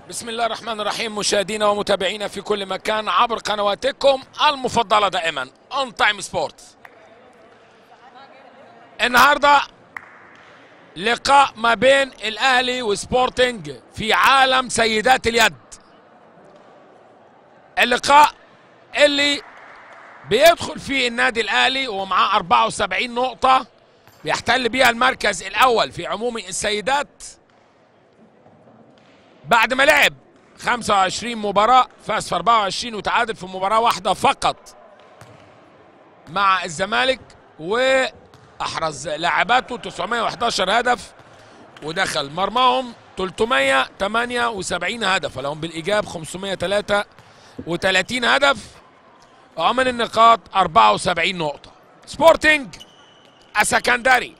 بسم الله الرحمن الرحيم مشاهدينا ومتابعينا في كل مكان عبر قنواتكم المفضلة دائما اون تايم سبورت النهارده لقاء ما بين الاهلي وسبورتنج في عالم سيدات اليد اللقاء اللي بيدخل فيه النادي الاهلي ومعاه 74 نقطة بيحتل بيها المركز الاول في عموم السيدات بعد ما لعب 25 مباراة فاز في 24 وتعادل في مباراة واحدة فقط مع الزمالك وأحرز لاعباته 911 هدف ودخل مرماهم 378 هدف ولهم بالإيجاب 533 هدف ومن النقاط 74 نقطة سبورتنج السكندري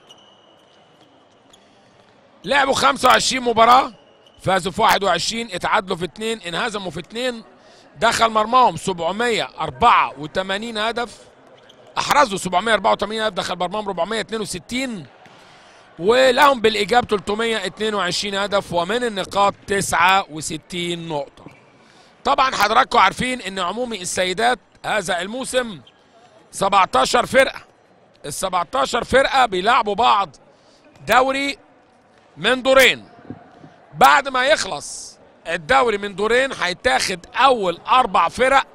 لعبوا 25 مباراة فازوا في 21 اتعادلوا في 2 انهزموا في 2 دخل مرماهم 784 هدف احرزوا 784 هدف دخل مرماهم 462 ولهم بالايجاب 322 هدف ومن النقاط 69 نقطة طبعا حضراتكم عارفين ان عمومي السيدات هذا الموسم 17 فرقة ال 17 فرقة بيلعبوا بعض دوري من دورين بعد ما يخلص الدوري من دورين هيتاخد اول اربع فرق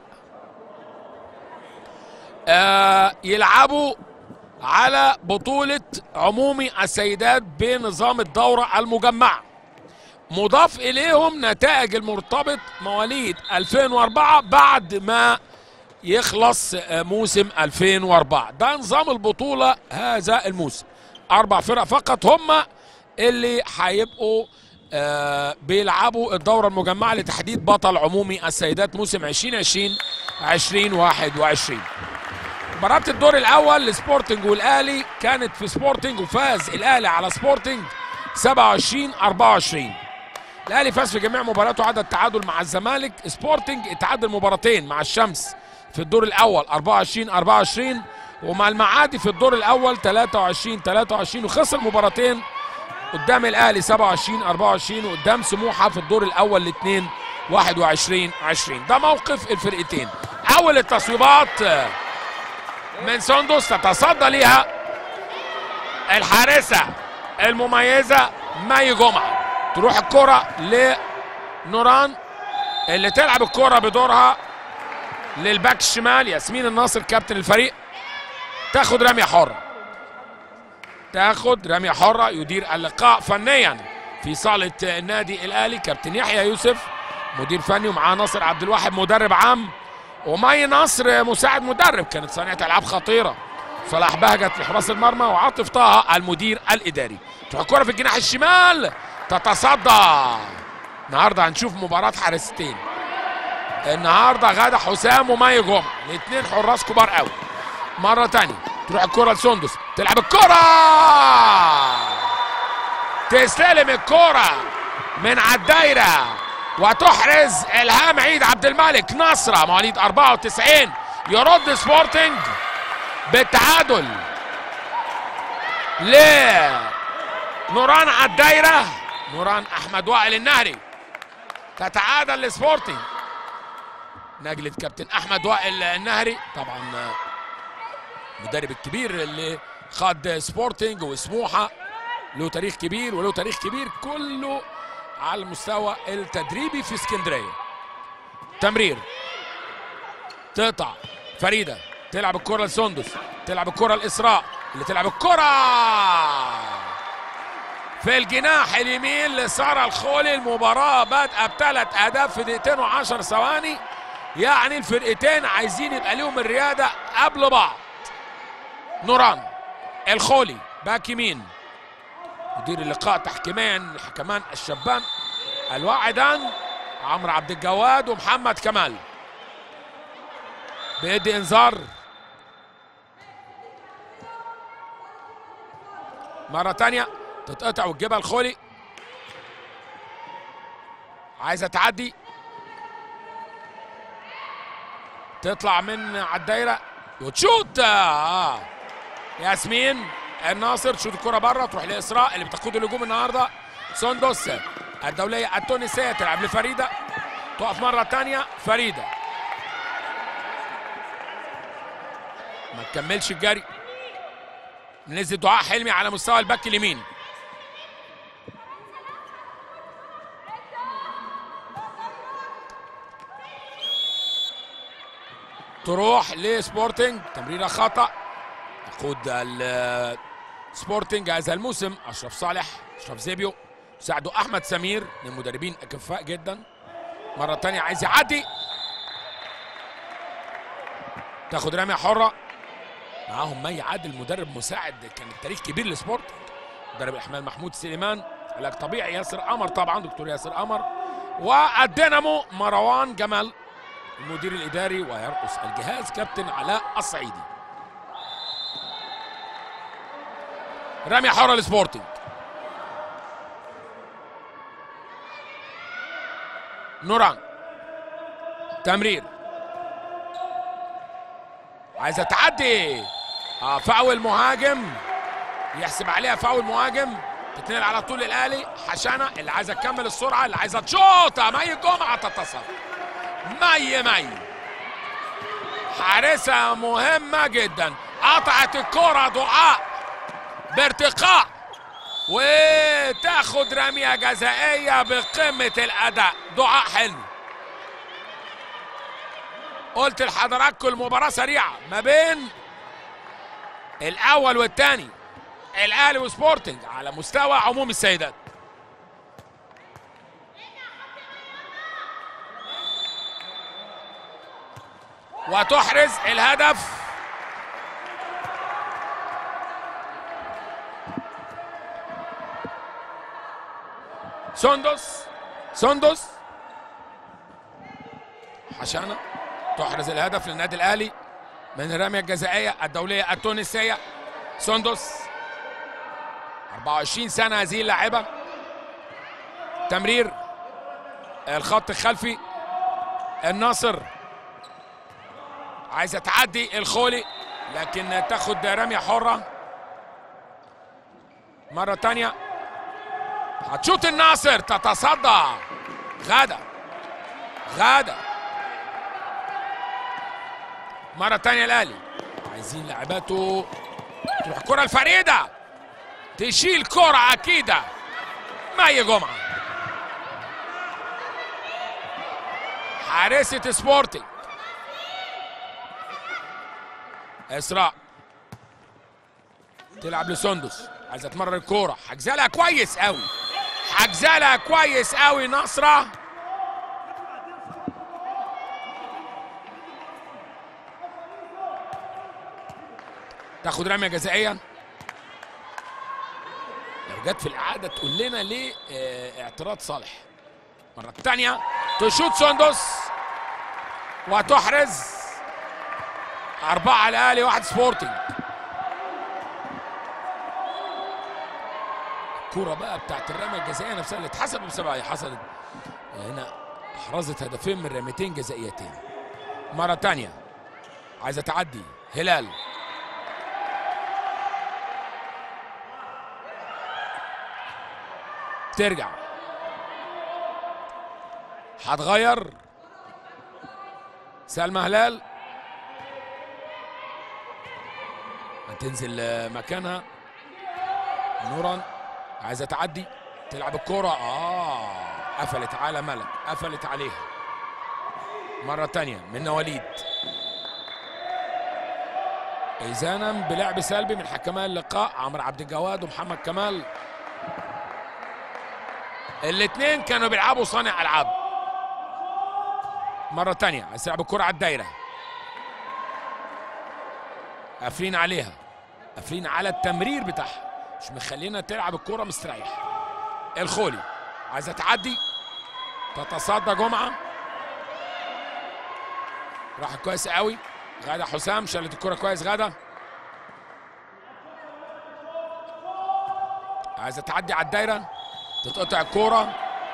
آه يلعبوا على بطولة عمومي السيدات بنظام الدورة المجمعة مضاف إليهم نتائج المرتبط مواليد 2004 بعد ما يخلص موسم 2004 ده نظام البطولة هذا الموسم أربع فرق فقط هم اللي هيبقوا آه بيلعبوا الدورة المجمعة لتحديد بطل عمومي السيدات موسم 2020 2021 مباراة الدور الأول لسبورتنج والأهلي كانت في سبورتنج وفاز الأهلي على سبورتنج 27 24 الأهلي فاز في جميع مباراته عدد تعادل مع الزمالك سبورتنج اتعادل مباراتين مع الشمس في الدور الأول 24 24 ومع المعادي في الدور الأول 23 23 وخسر مباراتين قدام الاهلي 27 24 وقدام سموحه في الدور الاول الاثنين 21 20 ده موقف الفرقتين اول التصويبات من سندس تتصدى ليها الحارسه المميزه مي جمعه تروح الكره لنوران اللي تلعب الكره بدورها للباك الشمال ياسمين الناصر كابتن الفريق تاخد رميه حره تاخد رمية حرة يدير اللقاء فنيا في صالة النادي الأهلي كابتن يحيى يوسف مدير فني ومعاه ناصر عبد الواحد مدرب عام ومي نصر مساعد مدرب كانت صانعة ألعاب خطيرة صلاح بهجت في حراس المرمى وعاطف طه المدير الإداري تروح الكرة في الجناح الشمال تتصدى النهارده هنشوف مباراة حارستين النهارده غدا حسام ومي جمعة الاثنين حراس كبار قوي مرة تانية تروح الكرة لسندس تلعب الكرة تستلم الكرة من على الدايرة وتحرز إلهام عيد عبد الملك نصرة مواليد 94 يرد سبورتنج بالتعادل ل نوران على الدايرة نوران أحمد وائل النهري تتعادل لسبورتنج نجلة كابتن أحمد وائل النهري طبعا المدرب الكبير اللي خد سبورتنج وسموحه له تاريخ كبير وله تاريخ كبير كله على المستوى التدريبي في اسكندريه تمرير تقطع فريده تلعب الكره لسندس تلعب الكره لاسراء اللي تلعب الكره في الجناح اليمين لساره الخولي المباراه بادئه بثلاث اهداف في دقيقتين وعشر ثواني يعني الفرقتين عايزين يبقى لهم الرياده قبل بعض نوران الخولي باك يمين مدير اللقاء تحكيميا حكمان الشبان الواعدان عمرو عبد الجواد ومحمد كمال بيدي انذار مرة تانية تتقطع وتجيبها الخولي عايزة تعدي تطلع من على الدايرة وتشوت آه. ياسمين الناصر تشوت الكرة بره تروح لإسراء اللي بتقود الهجوم النهارده سندس الدولية التونسية تلعب لفريدة تقف مرة تانية فريدة ما تكملش الجري نزل دعاء حلمي على مستوى الباك اليمين تروح لسبورتنج تمريره خطا يقود ال- سبورتنج هذا الموسم اشرف صالح اشرف زيبيو ساعده احمد سمير من المدربين اكفاء جدا مره تانية عايز يعدي تاخد رميه حره معاهم مي عادل مدرب مساعد كان التاريخ كبير لسبورت مدرب الاحمال محمود سليمان علاج طبيعي ياسر قمر طبعا دكتور ياسر قمر والدينامو مروان جمال المدير الاداري ويرقص الجهاز كابتن علاء الصعيدي رمي حره لسبورتنج نوران تمرير عايزه تعدي اه فاول مهاجم يحسب عليها فاول مهاجم تتنقل على طول الاهلي حشانه اللي عايزه تكمل السرعه اللي عايزه تشوطها مي جمعه تتصل مي مي حارسة مهمة جدا قطعت الكرة دعاء بارتقاء وتاخد رمية جزائية بقمة الأداء دعاء حلمي قلت لحضراتكم المباراة سريعة ما بين الأول والثاني الأهلي وسبورتنج على مستوى عموم السيدات وتحرز الهدف سندس سندس حشانة تحرز الهدف للنادي الأهلي من الرمية الجزائية الدولية التونسية سندس 24 سنة هذه اللاعبة تمرير الخط الخلفي الناصر عايزه تعدي الخولي لكن تاخد رميه حره مره تانية هتشوط الناصر تتصدى غاده غاده مره تانية الاهلي عايزين لعباته تروح الكره الفريده تشيل كره اكيده مي جمعه حارسه سبورتنج اسراء تلعب لسندس عايزه تمرر الكوره حجزالها كويس قوي حجزالها كويس قوي نصره تاخد رميه جزائيه لو جت في الاعاده تقول لنا ليه اه اعتراض صالح مره تانية تشوط سندس وتحرز أربعة على الأهلي واحد سبورتنج الكرة بقى بتاعت الرمية الجزائية نفسها اللي اتحسبت بسبعة هي حصلت هنا أحرزت هدفين من رميتين جزائيتين مرة تانية عايزة تعدي هلال ترجع هتغير سلمى هلال هتنزل مكانها نوران عايزه تعدي تلعب الكرة اه قفلت على ملك قفلت عليها مرة تانية من وليد إذانا بلعب سلبي من حكماء اللقاء عمرو عبد الجواد ومحمد كمال الاثنين كانوا بيلعبوا صانع ألعاب مرة تانية عايز تلعب الكرة على الدايرة قافلين عليها قافلين على التمرير بتاعها مش مخلينا تلعب الكرة مستريح الخولي عايزة تعدي تتصدى جمعة راحت كويس قوي غادة حسام شالت الكرة كويس غادة عايزة تعدي على الدايرة تتقطع الكرة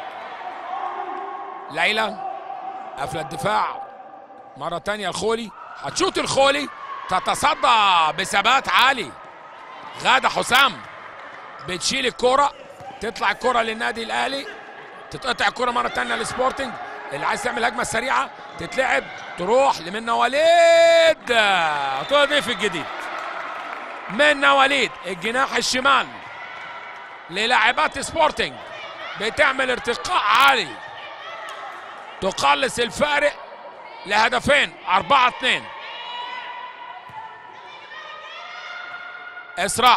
ليلى قافلة الدفاع مرة تانية الخولي هتشوط الخولي تتصدى بثبات عالي غادة حسام بتشيل الكرة تطلع الكرة للنادي الأهلي تتقطع الكره مره ثانيه لسبورتنج اللي عايز تعمل هجمه سريعه تتلعب تروح لمنى وليد تضيف الجديد منى وليد الجناح الشمال للاعبات سبورتنج بتعمل ارتقاء عالي تقلص الفارق لهدفين أربعة اثنين إسراء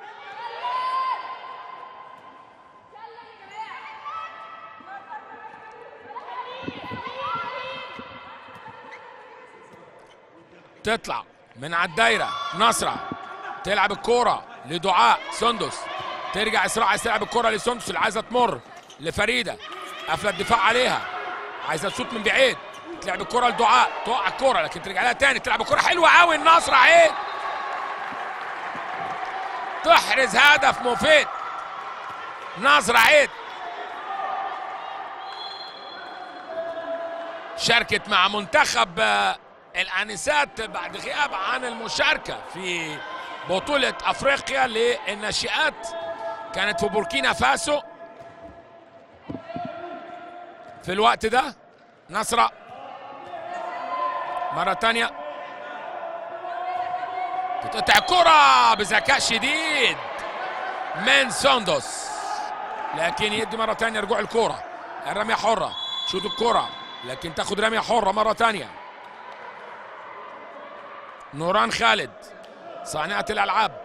تطلع من على الدايرة نصرة تلعب الكورة لدعاء سندس ترجع إسراء عايز تلعب الكورة لسندس اللي عايزة تمر لفريدة قافلة الدفاع عليها عايزة تشوط من بعيد تلعب الكرة لدعاء توقع الكرة لكن ترجع لها تاني تلعب الكرة حلوة قوي النصر اهي تحرز هدف مفيد نصر عيد شاركت مع منتخب الانسات بعد غياب عن المشاركة في بطولة افريقيا للناشئات كانت في بوركينا فاسو في الوقت ده نصرة مرة تانية تتقطع كرة بذكاء شديد من سوندوس لكن يدي مرة تانية رجوع الكرة الرمية حرة شوط الكرة لكن تاخد رمية حرة مرة تانية نوران خالد صانعة الألعاب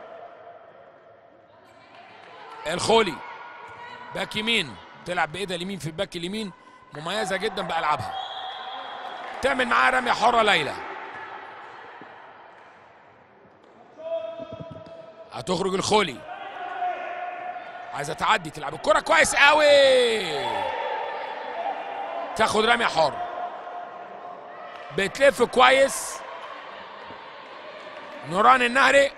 الخولي باك يمين تلعب بإيدها اليمين في الباك اليمين مميزة جدا بألعابها تعمل معاه رمية حرة ليلى هتخرج الخولي عايزة تعدي تلعب الكرة كويس قوي تاخد رمية حرة بتلف كويس نوران النهري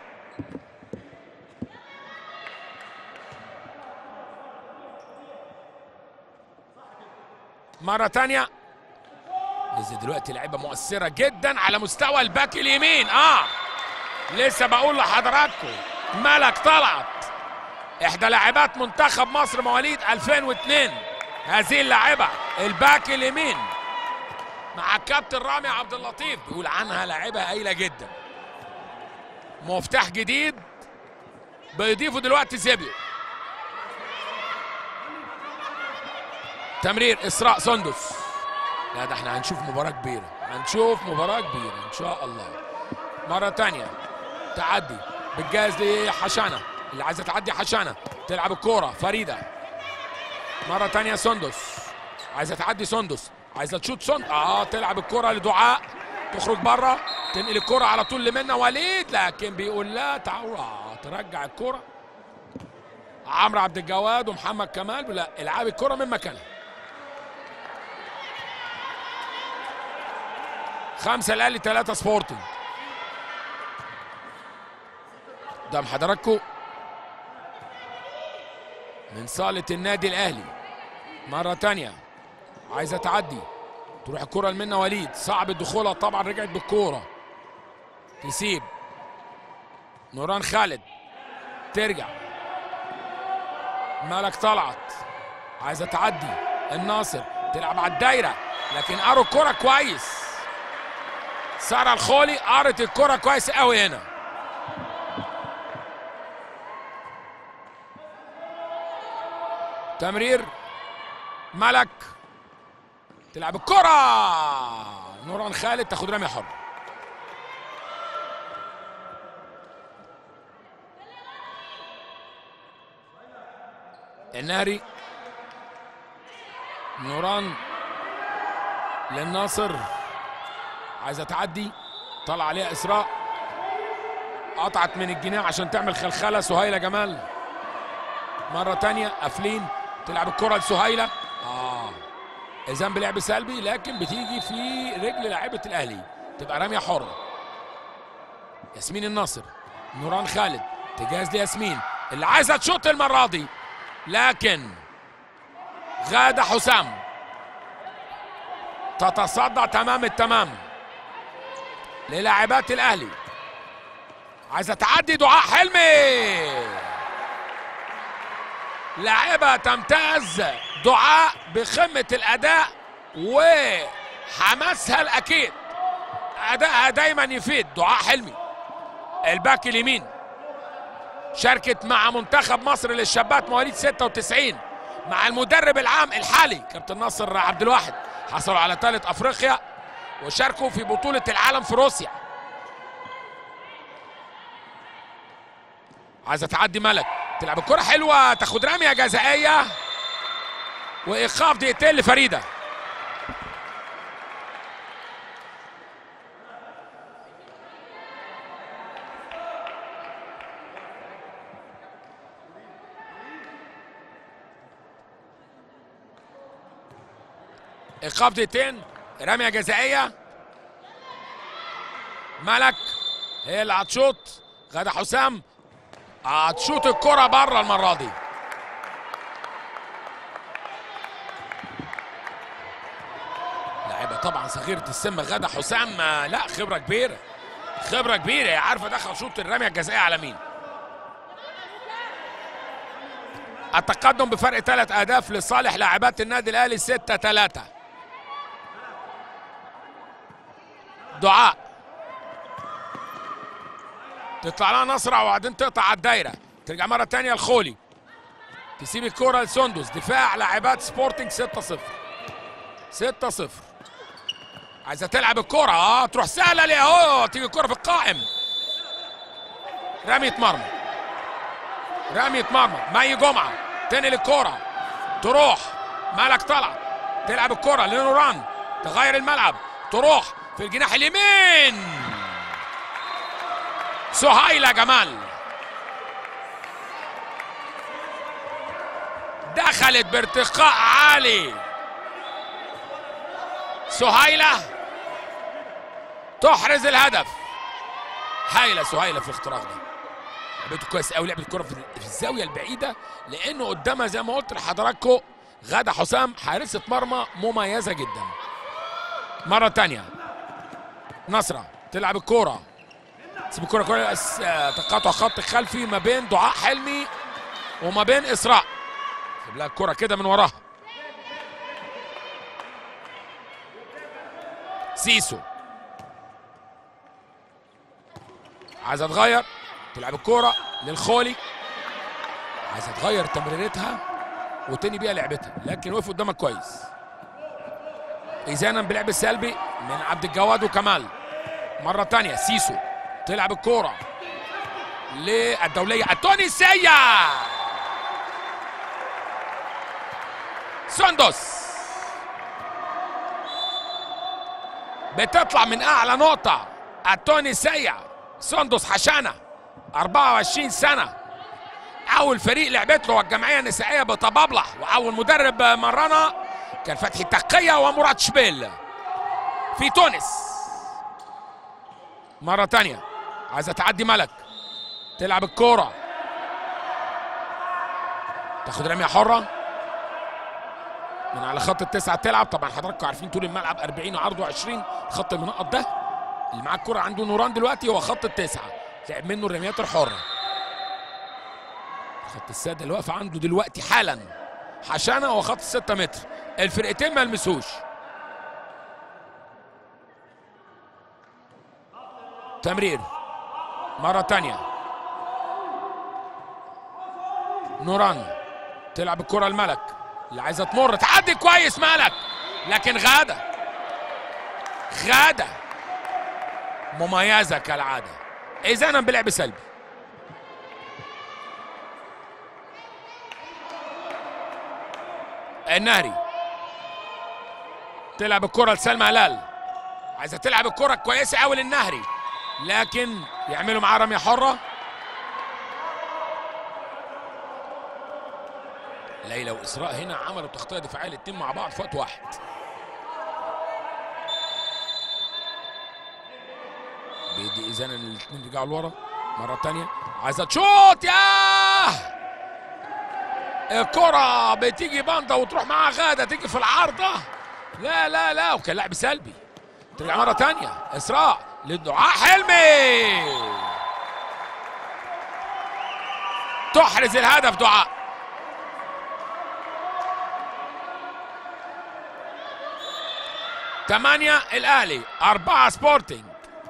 مرة تانية نزل دلوقتي لعيبة مؤثرة جدا على مستوى الباك اليمين اه لسه بقول لحضراتكم ملك طلعت احدى لاعبات منتخب مصر مواليد 2002 هذه اللاعبة الباك اليمين مع الكابتن رامي عبد اللطيف بيقول عنها لاعبة هايلة جدا مفتاح جديد بيضيفه دلوقتي زيبيو تمرير اسراء سندس لا ده احنا هنشوف مباراة كبيرة هنشوف مباراة كبيرة ان شاء الله مرة تانية تعدي بتجهز لحشانة اللي عايزة تعدي حشانة تلعب الكورة فريدة مرة تانية سندس عايزة تعدي سندس عايزة تشوت سندس اه تلعب الكورة لدعاء تخرج بره تنقل الكرة على طول لمنى وليد لكن بيقول لا تعال ترجع الكرة عمرو عبد الجواد ومحمد كمال لا العاب الكرة من مكانها خمسة الأهلي ثلاثة سبورتنج قدام حضراتكم من صالة النادي الأهلي مرة تانية عايزة تعدي تروح الكرة لمنى وليد صعب دخولها طبعا رجعت بالكورة تسيب نوران خالد ترجع ملك طلعت عايزة تعدي الناصر تلعب على الدايرة لكن قروا الكرة كويس سارة الخولي قرت الكرة كويس قوي هنا تمرير ملك تلعب الكرة نوران خالد تاخد رمي حر النهري نوران للناصر عايزه تعدي طلع عليها اسراء قطعت من الجناح عشان تعمل خلخله سهيله جمال مره تانية قافلين تلعب الكره لسهيله اه اذن بلعب سلبي لكن بتيجي في رجل لاعبه الاهلي تبقى رميه حره ياسمين الناصر نوران خالد تجهز لياسمين اللي عايزه تشوط المره دي لكن غاده حسام تتصدى تمام التمام للاعبات الاهلي عايزه تعدي دعاء حلمي لاعبة تمتاز دعاء بقمة الأداء وحماسها الأكيد أدائها دايما يفيد دعاء حلمي الباك اليمين شاركت مع منتخب مصر للشابات مواليد 96 مع المدرب العام الحالي كابتن ناصر عبد الواحد حصلوا على ثالث افريقيا وشاركوا في بطولة العالم في روسيا عايزة تعدي ملك تلعب الكرة حلوة تاخد رمية جزائية وإيقاف دقيقتين لفريدة ايقاف دقيقتين رميه جزائيه ملك هي اللي هتشوط غدا حسام هتشوط الكره بره المره دي لاعبه طبعا صغيره السن غدا حسام آه، لا خبره كبيره خبره كبيره هي عارفه دخل شوط الرميه الجزائيه على مين التقدم بفرق ثلاث اهداف لصالح لاعبات النادي الاهلي 6 3 دعاء تطلع لها نصرة وبعدين تقطع على الدايرة ترجع مرة تانية لخولي تسيب الكرة لسندس دفاع لاعبات سبورتنج 6 0 6 0 عايزة تلعب الكرة اه تروح سهلة ليه اهو تيجي الكرة في القائم رمية مرمى رمية مرمى مي جمعة تنقل الكرة تروح مالك طلع تلعب الكرة لنوران تغير الملعب تروح في الجناح اليمين سهيلة جمال دخلت بارتقاء عالي سهيلة تحرز الهدف هايلة سهيلة في الاختراق ده لعبته كويس قوي لعبت الكرة في في الزاوية البعيدة لأنه قدامها زي ما قلت لحضراتكم غادة حسام حارسة مرمى مميزة جدا مرة تانية نصرة تلعب الكرة تسيب الكرة كويس آه، تقاطع خط خلفي ما بين دعاء حلمي وما بين إسراء تجيب لها الكرة كده من وراها سيسو عايزة تغير تلعب الكرة للخولي عايزة تغير تمريرتها وتاني بيها لعبتها لكن وقف قدامك كويس إذانا بلعب سلبي من عبد الجواد وكمال مرة تانية سيسو تلعب الكرة للدولية التونسية سندس بتطلع من أعلى نقطة التونسية سندس حشانة 24 سنة أول فريق لعبت له الجمعية النسائية بطبابلة وأول مدرب مرنا كان فتحي تقية ومراد شبيل في تونس مرة تانية عايزة تعدي ملك تلعب الكورة تاخد رمية حرة من على خط التسعة تلعب طبعا حضراتكم عارفين طول الملعب 40 وعرضه 20 خط المنقط ده اللي معاه الكرة عنده نوران دلوقتي هو خط التسعة لعب منه الرميات الحرة خط السادة اللي واقف عنده دلوقتي حالا حشانة هو خط الستة متر الفرقتين ما لمسوش تمرير مرة تانية نوران تلعب الكرة الملك اللي عايزة تمر تعدي كويس ملك لكن غادة غادة مميزة كالعادة إذا بلعب سلبي النهري تلعب الكرة لسلمى هلال عايزة تلعب الكرة كويسة قوي للنهري لكن يعملوا معاه رمية حرة ليلى وإسراء هنا عملوا تغطية دفاعية الاتنين مع بعض في وقت واحد بيدي إذن الاتنين رجعوا لورا مرة تانية عايزة تشوط ياه الكرة بتيجي باندا وتروح معاها غادة تيجي في العارضة لا لا لا وكان لعب سلبي ترجع مرة تانية إسراء للدعاء حلمي تحرز الهدف دعاء ثمانية الأهلي أربعة سبورتنج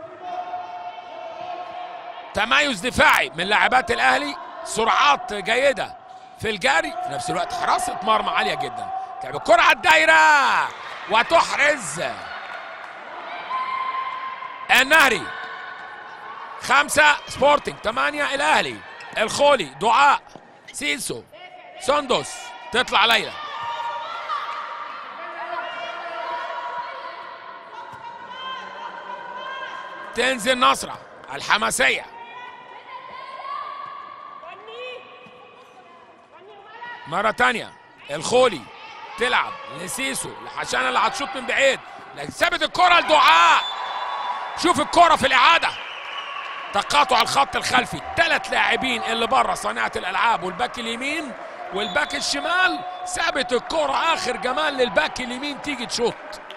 تميز دفاعي من لاعبات الأهلي سرعات جيدة في الجري في نفس الوقت حراسة مرمى عالية جدا تلعب الكرة على الدايرة وتحرز النهري خمسة سبورتنج ثمانية الأهلي الخولي دعاء سيسو سندس تطلع ليلى تنزل نصرة الحماسية مرة تانية الخولي تلعب لسيسو لحشانة اللي هتشوط من بعيد لكن سابت الكرة لدعاء شوف الكرة في الإعادة تقاطع الخط الخلفي ثلاث لاعبين اللي بره صانعة الألعاب والباك اليمين والباك الشمال سابت الكرة آخر جمال للباك اليمين تيجي تشوط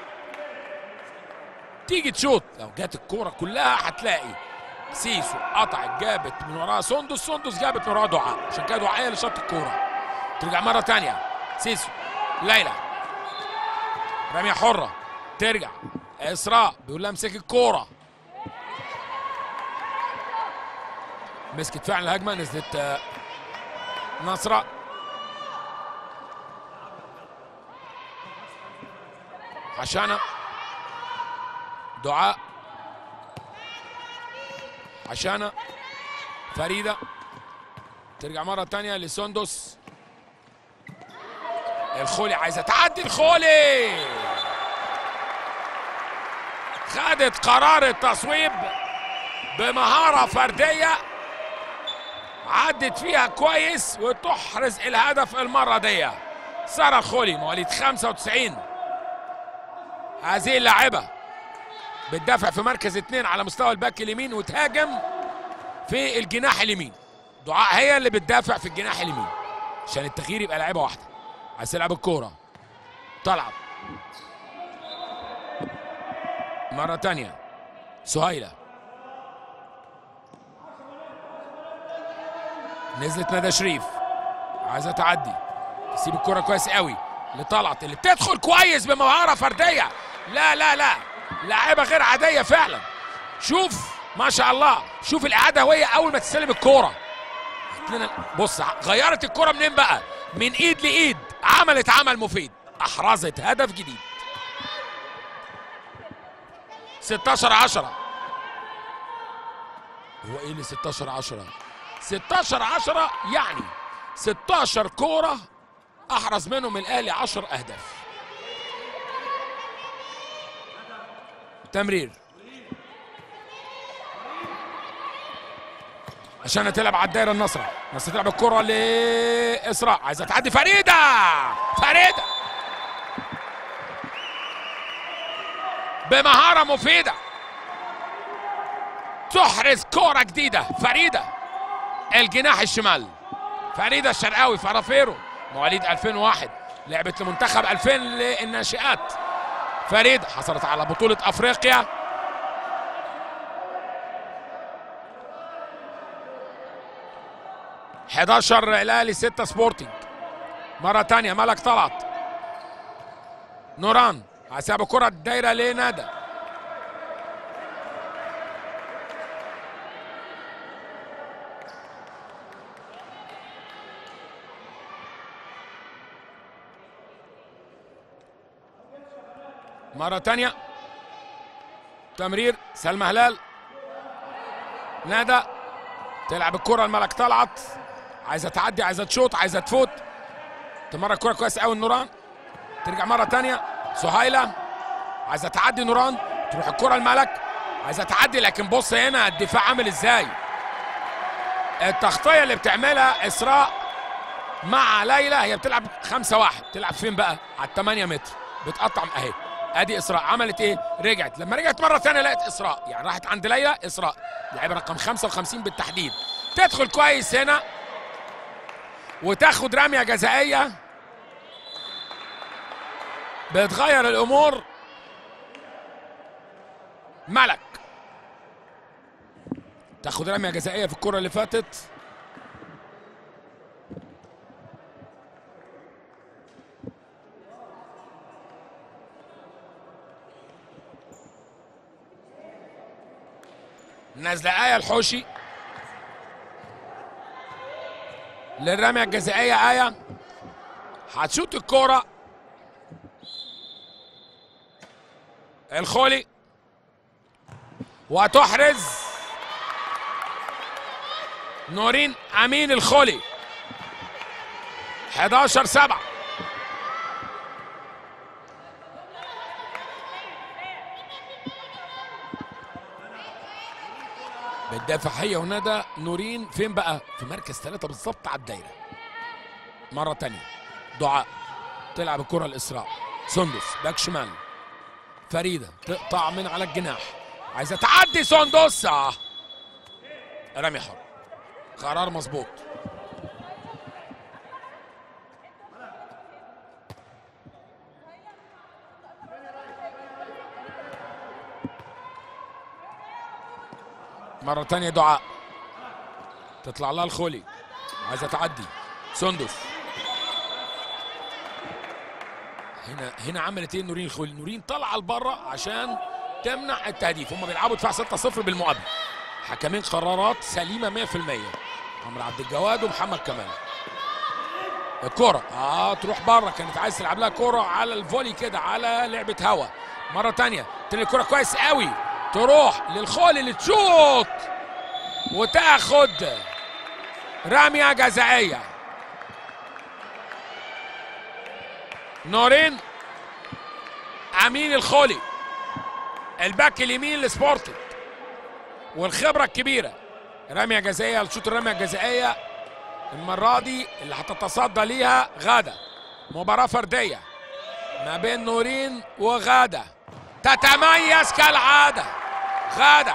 تيجي تشوط لو جت الكرة كلها هتلاقي سيسو قطعت جابت من وراها سندس سندس جابت من وراها دعاء عشان كده دعاء هي اللي شاط الكرة ترجع مرة تانية سيسو ليلى رمية حرة ترجع إسراء بيقول لها امسك الكورة مسكت فعلا الهجمة نزلت آه، نصرة حشانة دعاء حشانة فريدة ترجع مرة تانية لسندس الخولي عايزة تعدي الخولي خدت قرار التصويب بمهارة فردية عدت فيها كويس وتحرز الهدف المرة دي سارة الخولي مواليد 95 هذه اللاعبة بتدافع في مركز اثنين على مستوى الباك اليمين وتهاجم في الجناح اليمين دعاء هي اللي بتدافع في الجناح اليمين عشان التغيير يبقى لاعبة واحدة عايز تلعب الكورة طلعت مرة تانية سهيلة نزلت ندى شريف عايزة تعدي تسيب الكرة كويس قوي اللي طلعت اللي بتدخل كويس بمهارة فردية لا لا لا لاعبة غير عادية فعلا شوف ما شاء الله شوف الإعادة وهي أول ما تستلم الكورة هات لنا- بص غيرت الكرة منين بقى من ايد لايد عملت عمل مفيد احرزت هدف جديد 16 10 هو ايه اللي 16 10 16 10 يعني 16 كوره احرز منهم الاهلي 10 اهداف تمرير عشان تلعب على الدايره النصره بس تلعب الكره لاسراء عايزه تعدي فريده فريده بمهاره مفيده تحرز كره جديده فريده الجناح الشمال فريده الشرقاوي فرافيرو مواليد 2001 لعبت لمنتخب 2000 للناشئات فريده حصلت على بطوله افريقيا حداشر الاهلي 6 سبورتنج مره تانية ملك طلعت نوران هسيب كرة الدايرة لندى مرة تانية تمرير سلمى هلال ندى تلعب الكرة الملك طلعت عايزة تعدي عايزة تشوط عايزة تفوت تمرر الكرة كويس قوي نوران ترجع مرة تانية سهيلة عايزة تعدي نوران تروح الكرة الملك عايزة تعدي لكن بص هنا الدفاع عامل ازاي التغطية اللي بتعملها إسراء مع ليلى هي بتلعب خمسة واحد بتلعب فين بقى على الثمانية متر بتقطع اهي ادي اسراء عملت ايه رجعت لما رجعت مره ثانيه لقت اسراء يعني راحت عند ليلى اسراء لعيبه رقم 55 بالتحديد تدخل كويس هنا وتاخد رميه جزائيه بتغير الامور ملك تاخد رميه جزائيه في الكره اللي فاتت نازله ايه الحوشي للرميه الجزائيه ايه هتشوط الكوره الخولي وتحرز نورين امين الخولي 11 7 بتدافع هي وندى نورين فين بقى في مركز ثلاثة بالظبط على الدايرة مرة تانية دعاء تلعب الكرة الإسراء سندس باك شمال فريدة تقطع من على الجناح عايزة تعدي سندس آه. رمي حر قرار مظبوط مرة تانية دعاء تطلع لها الخولي عايزة تعدي سندس هنا هنا عملت ايه نورين الخولي نورين طالعة لبره عشان تمنع التهديف هم بيلعبوا دفاع 6-0 بالمقابل حكمين قرارات سليمة 100% عمرو عبد الجواد ومحمد كمال الكرة اه تروح بره كانت عايز تلعب لها كرة على الفولي كده على لعبة هوا مرة تانية تاني الكرة كويس قوي تروح للخول اللي تشوط وتاخد رمية جزائية نورين امين الخولي الباك اليمين لسبورتنج والخبرة الكبيرة رمية جزائية لتشوط الرمية الجزائية المرة دي اللي هتتصدى ليها غادة مباراة فردية ما بين نورين وغادة تتميز كالعادة غادة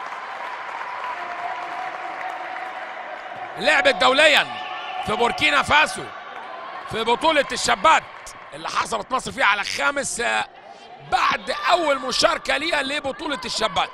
لعبت دوليا في بوركينا فاسو في بطولة الشابات اللي حصلت مصر فيها على خامس بعد أول مشاركة ليها لبطولة الشابات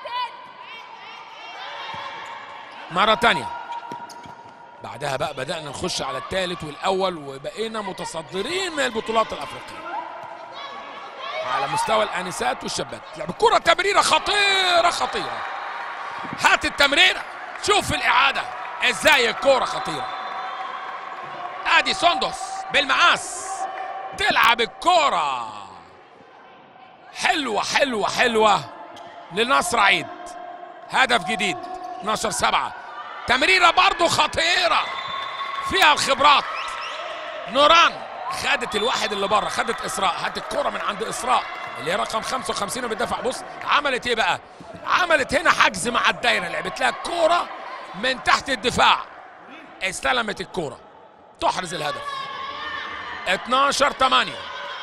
مرة تانية بعدها بقى بدأنا نخش على الثالث والأول وبقينا متصدرين البطولات الأفريقية على مستوى الآنسات والشابات لعب كرة تمريرة خطيرة خطيرة هات التمريرة شوف الإعادة ازاي الكرة خطيرة ادي سندس بالمقاس تلعب الكرة حلوة حلوة حلوة لنصر عيد هدف جديد 12 7 تمريرة برضو خطيرة فيها الخبرات نوران خدت الواحد اللي بره خدت اسراء هات الكرة من عند اسراء اللي هي رقم 55 وبتدافع بص عملت ايه بقى عملت هنا حجز مع الدايره لعبت لها الكوره من تحت الدفاع استلمت الكوره تحرز الهدف 12 8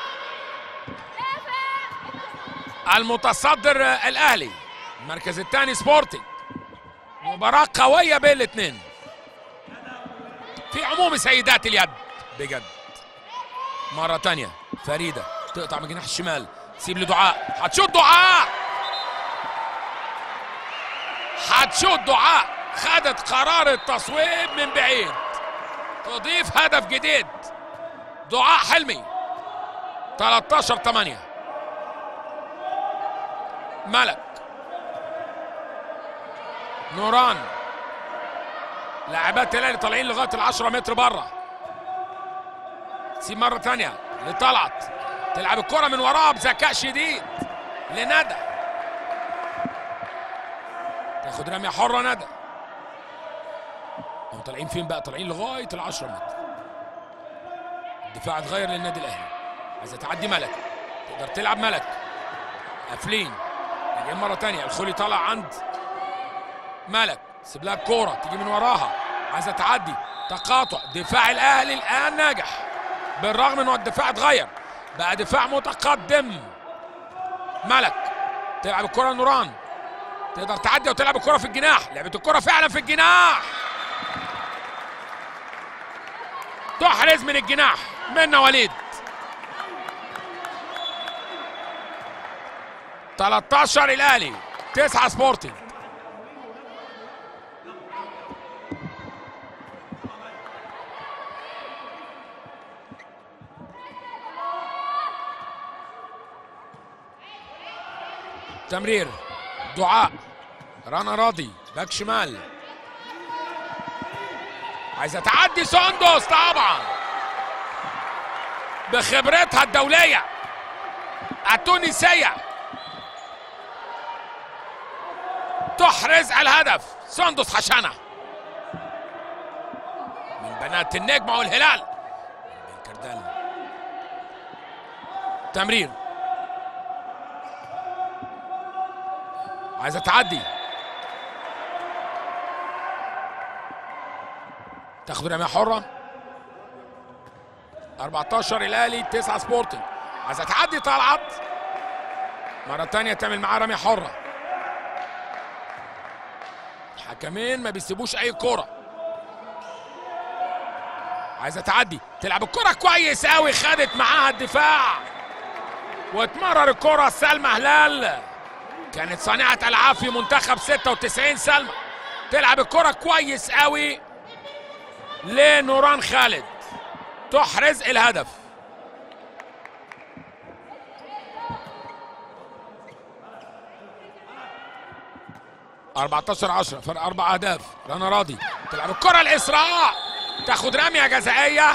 المتصدر الاهلي المركز الثاني سبورتنج مباراة قوية بين الاثنين في عموم سيدات اليد بجد مرة تانية فريدة تقطع من جناح الشمال تسيب لدعاء هتشوط دعاء هتشوط دعاء خدت قرار التصويب من بعيد تضيف هدف جديد دعاء حلمي 13 8 ملك نوران لاعبات الاهلي طالعين لغايه ال 10 متر بره تسيب مره ثانيه لطلعت تلعب الكره من وراها بذكاء شديد لندى تاخد رميه حره ندى هم طالعين فين بقى طالعين لغايه ال 10 متر الدفاع اتغير للنادي الاهلي عايزه تعدي ملك تقدر تلعب ملك قافلين راجعين مره ثانيه الخولي طالع عند ملك سيب لها الكوره تيجي من وراها عايزه تعدي تقاطع دفاع الاهلي الان ناجح بالرغم ان الدفاع اتغير بقى دفاع متقدم ملك تلعب الكره نوران تقدر تعدي وتلعب الكره في الجناح لعبت الكره فعلا في الجناح تحرز من الجناح منا وليد 13 الاهلي 9 سبورتنج تمرير دعاء رنا راضي باك شمال عايزه تعدي سوندوس طبعا بخبرتها الدوليه التونسيه تحرز الهدف سوندوس حشانه من بنات النجمه والهلال بن كردال تمرير عايزه تعدي تاخد رميه حره 14 الاهلي 9 سبورتنج عايزه تعدي طلعت مره تانية تعمل معاه رميه حره الحكمين ما بيسيبوش اي كره عايزه تعدي تلعب الكره كويس قوي خدت معاها الدفاع وتمرر الكره سلمى هلال كانت صانعه العاب في منتخب 96 سلمى تلعب الكره كويس قوي لنوران خالد تحرز الهدف أربعتاشر عشرة فرق أربع أهداف رنا راضي تلعب الكرة الإسراء تاخد رمية جزائية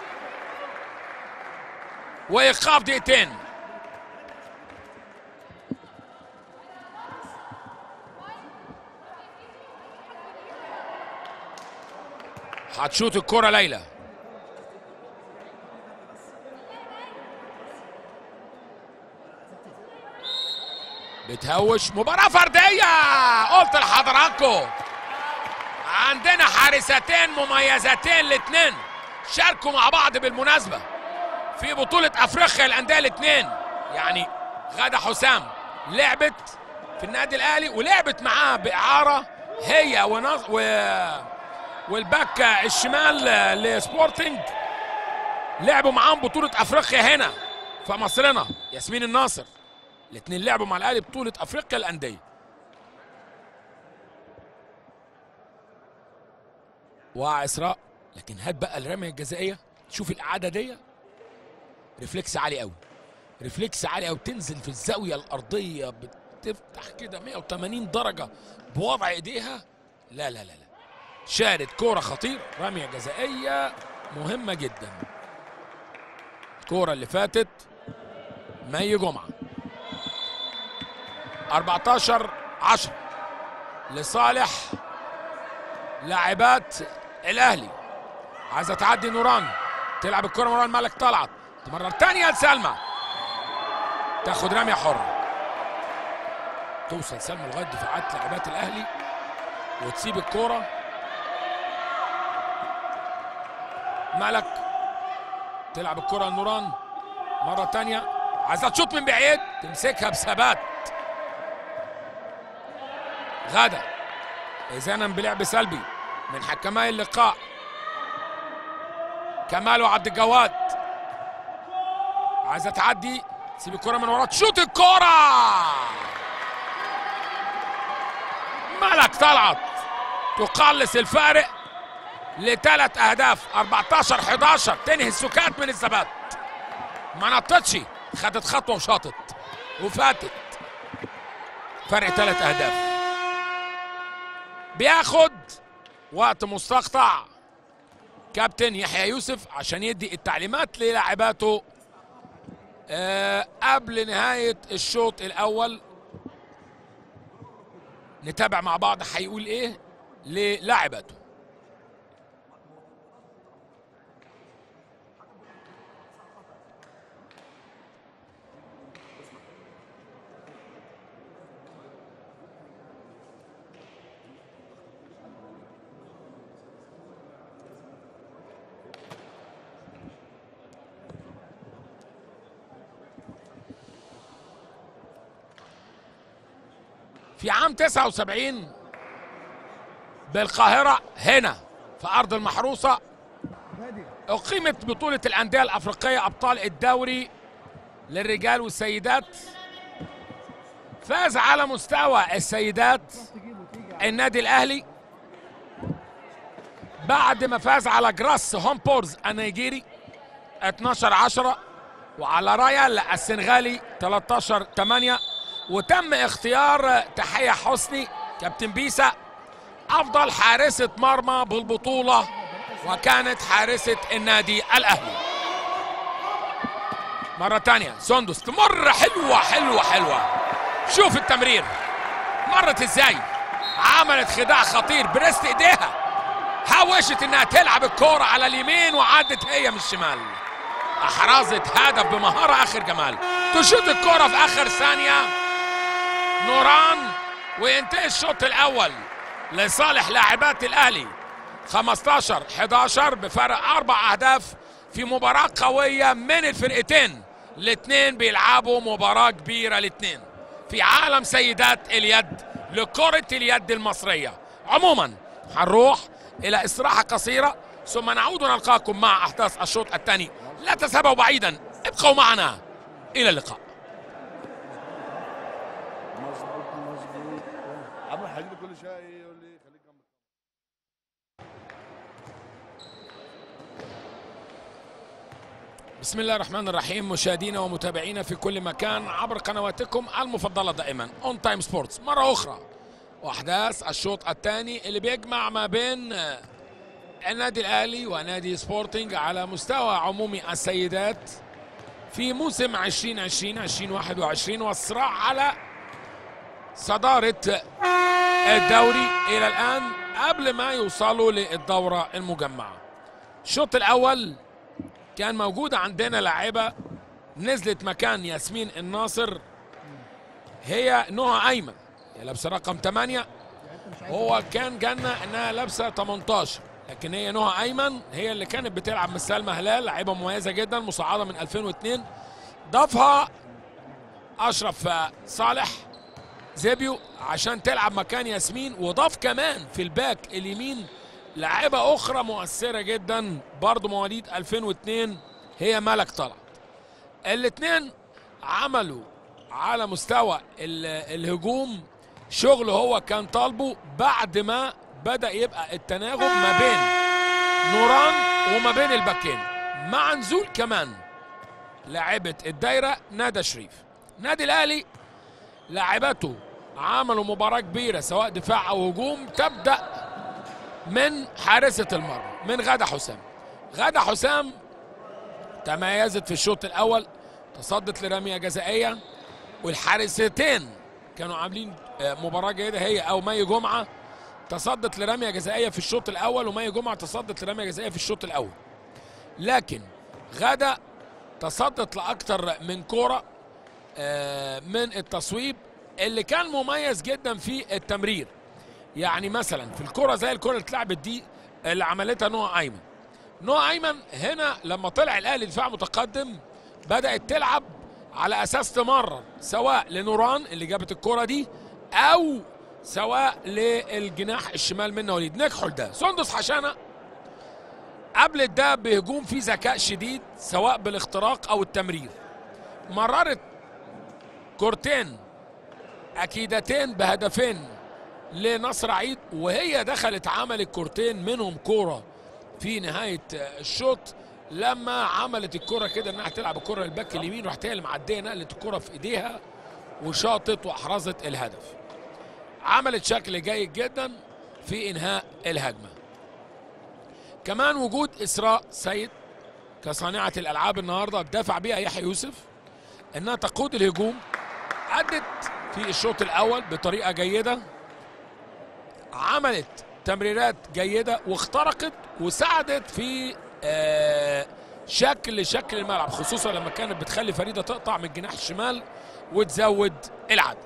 وإيقاف دقيقتين هتشوط الكرة ليلى بتهوش مباراة فردية قلت لحضراتكم عندنا حارستين مميزتين الاثنين شاركوا مع بعض بالمناسبة في بطولة افريقيا الاندية الاثنين يعني غادة حسام لعبت في النادي الاهلي ولعبت معاه باعارة هي ونص و... والباك الشمال لسبورتنج لعبوا معاهم بطولة افريقيا هنا في مصرنا ياسمين الناصر الاثنين لعبوا مع الاهلي بطولة افريقيا الاندية وقع اسراء لكن هات بقى الرمية الجزائية شوف الإعادة دي ريفلكس عالي قوي ريفلكس عالي قوي بتنزل في الزاوية الأرضية بتفتح كده 180 درجة بوضع ايديها لا لا لا لا شارد كورة خطير رمية جزائية مهمة جدا الكورة اللي فاتت مي جمعة 14 10 لصالح لاعبات الاهلي عايزه تعدي نوران تلعب الكره نوران مالك طلعت تمرر تانية لسلمى تاخد رمية حرة توصل سلمى لغاية دفاعات لاعبات الاهلي وتسيب الكورة مالك تلعب الكرة لنوران مرة تانية عايزة تشوط من بعيد تمسكها بثبات غدا إذانا بلعب سلبي من حكماء اللقاء كمال وعبد الجواد عايزة تعدي تسيب الكرة من ورا تشوط الكرة ملك طلعت تقلص الفارق لثلاث اهداف 14 11 تنهي السكات من الثبات ما نطتش خدت خطوه وشاطت وفاتت فرق ثلاث اهداف بياخد وقت مستقطع كابتن يحيى يوسف عشان يدي التعليمات للاعباته آه قبل نهايه الشوط الاول نتابع مع بعض هيقول ايه للاعباته في عام 79 بالقاهرة هنا في أرض المحروسة أقيمت بطولة الأندية الأفريقية أبطال الدوري للرجال والسيدات فاز على مستوى السيدات النادي الأهلي بعد ما فاز على جراس هومبورز النيجيري 12 10 وعلى رايال السنغالي 13 8 وتم اختيار تحية حسني كابتن بيسا افضل حارسه مرمى بالبطوله وكانت حارسه النادي الاهلي مره تانية سندس تمر حلوه حلوه حلوه شوف التمرير مرت ازاي عملت خداع خطير برست ايديها حاوشت انها تلعب الكوره على اليمين وعدت هي من الشمال احرزت هدف بمهاره اخر جمال تشوط الكوره في اخر ثانيه نوران وينتهي الشوط الاول لصالح لاعبات الاهلي 15 11 بفرق اربع اهداف في مباراه قويه من الفرقتين الاثنين بيلعبوا مباراه كبيره الاثنين في عالم سيدات اليد لكره اليد المصريه عموما هنروح الى استراحه قصيره ثم نعود ونلقاكم مع احداث الشوط الثاني لا تذهبوا بعيدا ابقوا معنا الى اللقاء مظبوط مظبوط عم الحديد كل شويه يقول لي خليك جنب بسم الله الرحمن الرحيم مشاهدينا ومتابعينا في كل مكان عبر قنواتكم المفضله دائما اون تايم سبورتس مره اخرى واحداث الشوط الثاني اللي بيجمع ما بين النادي الاهلي ونادي سبورتنج على مستوى عمومي السيدات في موسم 2020 2021 والصراع على صداره الدوري الى الان قبل ما يوصلوا للدوره المجمعه الشوط الاول كان موجود عندنا لاعبة نزلت مكان ياسمين الناصر هي نهى أيمن هي لابسة رقم 8 هو كان جنة انها لابسة 18 لكن هي نهى أيمن هي اللي كانت بتلعب من سلمى هلال لاعبة مميزة جدا مصعدة من 2002 ضافها أشرف صالح زيبيو عشان تلعب مكان ياسمين وضاف كمان في الباك اليمين لاعبة أخرى مؤثرة جدا برضه مواليد 2002 هي ملك طلعت الاثنين عملوا على مستوى ال- الهجوم شغل هو كان طالبه بعد ما بدأ يبقى التناغم ما بين نوران وما بين الباكين مع نزول كمان لاعبة الدايرة ندى شريف نادي الأهلي لاعبته عملوا مباراة كبيرة سواء دفاع أو هجوم تبدأ من حارسة المرمى من غادة حسام غادة حسام تميزت في الشوط الأول تصدت لرمية جزائية والحارستين كانوا عاملين آه، مباراة جيدة هي أو مي جمعة تصدت لرمية جزائية في الشوط الأول ومي جمعة تصدت لرمية جزائية في الشوط الأول لكن غادة تصدت لأكثر من كورة آه، من التصويب اللي كان مميز جدا في التمرير يعني مثلا في الكرة زي الكرة اللي اتلعبت دي اللي عملتها نوع ايمن نوع ايمن هنا لما طلع الاهلي دفاع متقدم بدات تلعب على اساس تمرر سواء لنوران اللي جابت الكرة دي او سواء للجناح الشمال منه وليد نجحوا لده سندس حشانه قبلت ده بهجوم فيه ذكاء شديد سواء بالاختراق او التمرير مررت كورتين اكيدتين بهدفين لنصر عيد وهي دخلت عملت كورتين منهم كوره في نهايه الشوط لما عملت الكره كده انها تلعب الكره الباك اليمين راحت هي اللي معديه نقلت الكره في ايديها وشاطت واحرزت الهدف عملت شكل جيد جدا في انهاء الهجمه كمان وجود اسراء سيد كصانعه الالعاب النهارده دافع بيها يحيى يوسف انها تقود الهجوم ادت في الشوط الاول بطريقه جيده عملت تمريرات جيده واخترقت وساعدت في آه، شكل شكل الملعب خصوصا لما كانت بتخلي فريده تقطع من الجناح الشمال وتزود العدد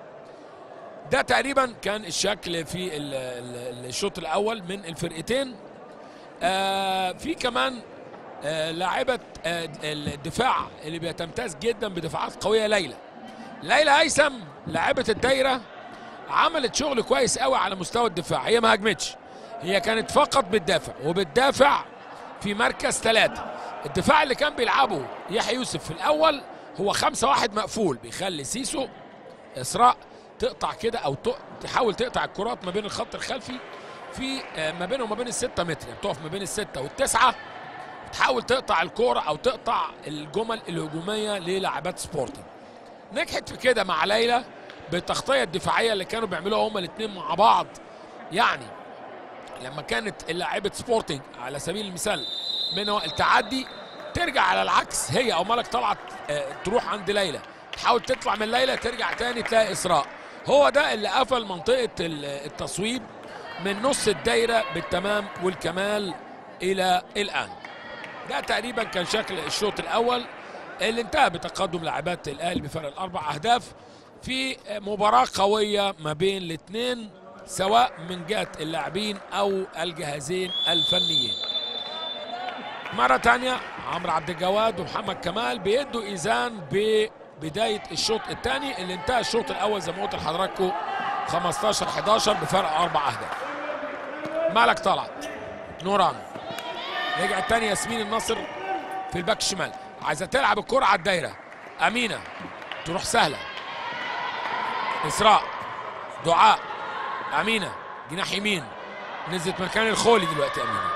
ده تقريبا كان الشكل في ال- ال- الشوط الاول من الفرقتين آه، في كمان آه، لاعبه آه، الدفاع اللي بتمتاز جدا بدفاعات قويه ليلى ليلى هيثم لاعبه الدايره عملت شغل كويس قوي على مستوى الدفاع هي ما هجمتش هي كانت فقط بتدافع وبتدافع في مركز ثلاثة الدفاع اللي كان بيلعبه يحيى يوسف في الأول هو خمسة واحد مقفول بيخلي سيسو إسراء تقطع كده أو تق- تحاول تقطع الكرات ما بين الخط الخلفي في آه، ما بينه وما بين الستة متر يعني بتقف ما بين الستة والتسعة تحاول تقطع الكورة أو تقطع الجمل الهجومية للاعبات سبورتنج نجحت في كده مع ليلى بالتغطيه الدفاعيه اللي كانوا بيعملوها هما الاثنين مع بعض يعني لما كانت لاعيبه سبورتنج على سبيل المثال من التعدي ترجع على العكس هي او ملك طلعت آه، تروح عند ليلى تحاول تطلع من ليلى ترجع تاني تلاقي اسراء هو ده اللي قفل منطقه ال- التصويب من نص الدايره بالتمام والكمال الى الان ده تقريبا كان شكل الشوط الاول اللي انتهى بتقدم لاعبات الاهلي بفرق الاربع اهداف في مباراه قويه ما بين الاثنين سواء من جهه اللاعبين او الجهازين الفنيين مرة تانية عمرو عبد الجواد ومحمد كمال بيدوا إيزان ببداية الشوط الثاني اللي انتهى الشوط الأول زي ما قلت لحضراتكم 15 11 بفرق أربع أهداف. مالك طلعت نوران رجعت تاني ياسمين النصر في الباك الشمال عايزة تلعب الكرة على الدايرة أمينة تروح سهلة إسراء دعاء أمينة جناح يمين نزلت مكان الخولي دلوقتي أمينة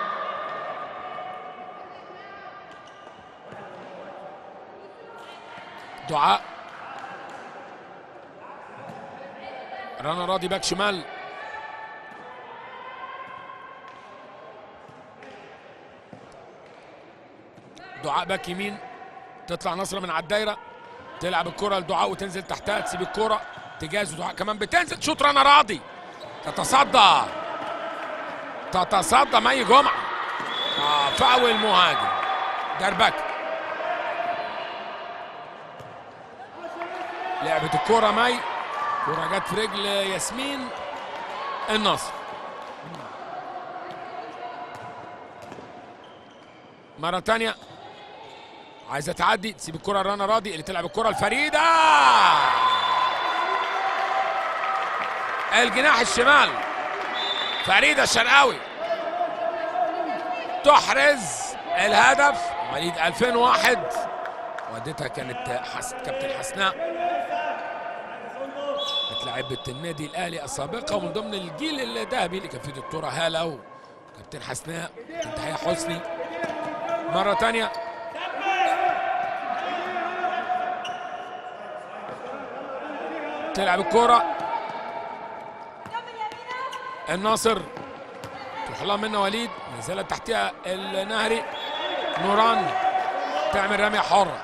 دعاء رنا راضي باك شمال دعاء باك يمين تطلع نصرة من على الدايرة تلعب الكرة لدعاء وتنزل تحتها تسيب الكرة تجاز دعاء كمان بتنزل تشوط رنا راضي تتصدى تتصدى مي جمعة آه فاول مهاجم دربكه لعبت الكرة مي كرة جت في رجل ياسمين النصر مرة تانية عايزة تعدي تسيب الكرة لرنا راضي اللي تلعب الكرة الفريدة الجناح الشمال فريدة الشرقاوي تحرز الهدف مواليد 2001 والدتها كانت حس... كابتن حسناء كانت لاعبة النادي الاهلي السابقه ومن ضمن الجيل الذهبي اللي كان فيه دكتوره هاله وكابتن حسناء كابتن تحيه حسني مره تانية تلعب الكرة الناصر تروح لها منها وليد نزلت تحتها النهري نوران تعمل رمية حرة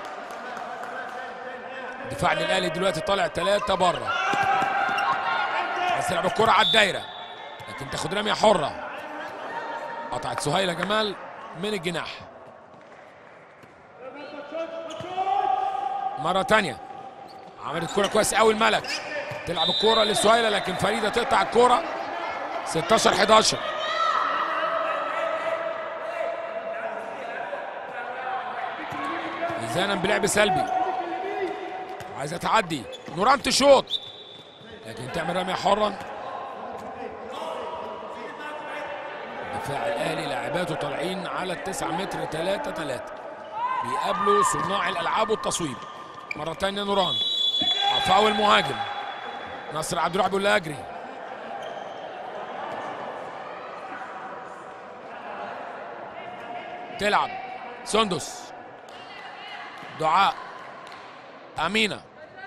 دفاع للاهلي دلوقتي طالع ثلاثة بره عايز تلعب الكرة على الدايرة لكن تاخد رمية حرة قطعت سهيلة جمال من الجناح مرة تانية عملت كرة كويس قوي الملك تلعب الكرة لسهيلة لكن فريدة تقطع الكرة 16 11 ميزانا بلعب سلبي عايزه تعدي نوران تشوط لكن تعمل رميه حرا دفاع الاهلي لاعباته طالعين على التسعة متر 3 3 بيقابلوا صناع الالعاب والتصويب مره ثانيه نوران فاول المهاجم نصر عبد الرحمن ولا اجري تلعب سندس دعاء أمينة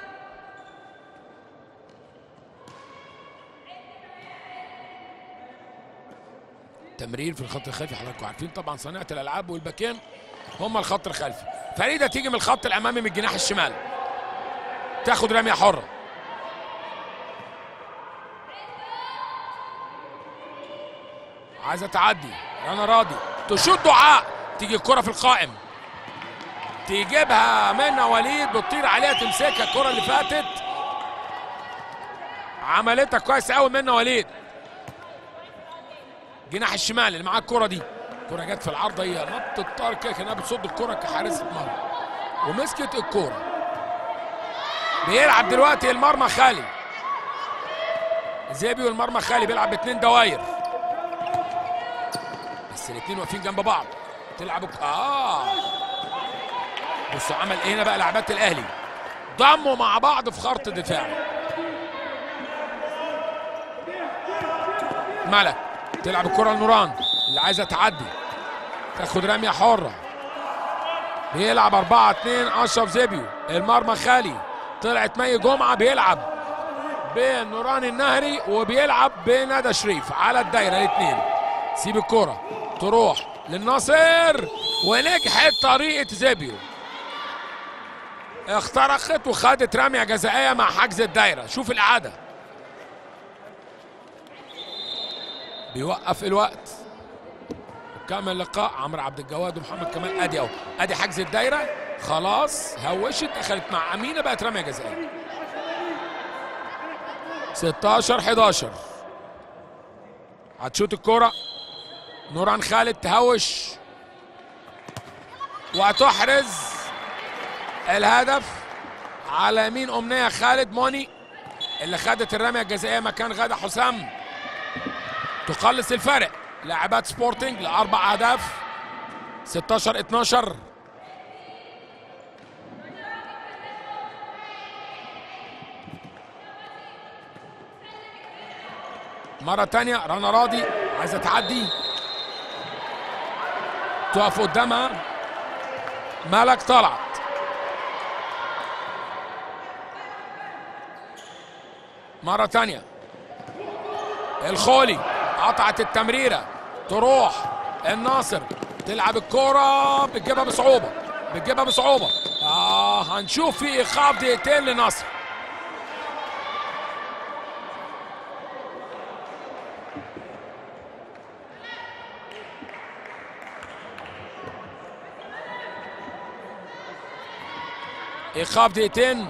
تمرير في الخط الخلفي حضراتكم عارفين طبعا صناعة الألعاب والباكين هم الخط الخلفي فريدة تيجي من الخط الأمامي من الجناح الشمال تاخد رمية حرة عايزة تعدي رنا راضي تشوط دعاء تيجي الكرة في القائم تجيبها منى وليد بتطير عليها تمسكها الكره اللي فاتت عملتها كويس قوي منى وليد جناح الشمال اللي معاه الكره دي الكره جت في العارضه هي نطت طار كده كانها بتصد الكره كحارسه مرمى ومسكت الكره بيلعب دلوقتي المرمى خالي زيبي والمرمى خالي بيلعب باثنين دواير بس الاثنين واقفين جنب بعض تلعب اه بصوا عمل ايه هنا بقى لعبات الاهلي ضموا مع بعض في خط الدفاع ملك تلعب الكره لنوران اللي عايزه تعدي تاخد رميه حره بيلعب 4 2 اشرف زيبيو المرمى خالي طلعت مي جمعه بيلعب بين نوران النهري وبيلعب بندى شريف على الدايره الاثنين سيب الكره تروح للناصر ونجحت طريقه زيبيو اخترقت وخدت رميه جزائيه مع حجز الدايره شوف الاعاده بيوقف الوقت كمل اللقاء عمرو عبد الجواد ومحمد كمال ادي اهو ادي حجز الدايره خلاص هوشت دخلت مع امينه بقت رميه جزائيه 16 11 هتشوت الكرة نوران خالد تهوش وتحرز الهدف على يمين أمنية خالد موني اللي خدت الرمية الجزائية مكان غادة حسام تقلص الفرق لاعبات سبورتنج لأربع أهداف 16 12 مرة تانية رنا راضي عايزة تعدي تقف قدامها ملك طلعت مرة تانية الخولي قطعت التمريرة تروح الناصر تلعب الكرة بتجيبها بصعوبة بتجيبها بصعوبة آه هنشوف في إيقاف دقيقتين لنصر ايقاف دقيقتين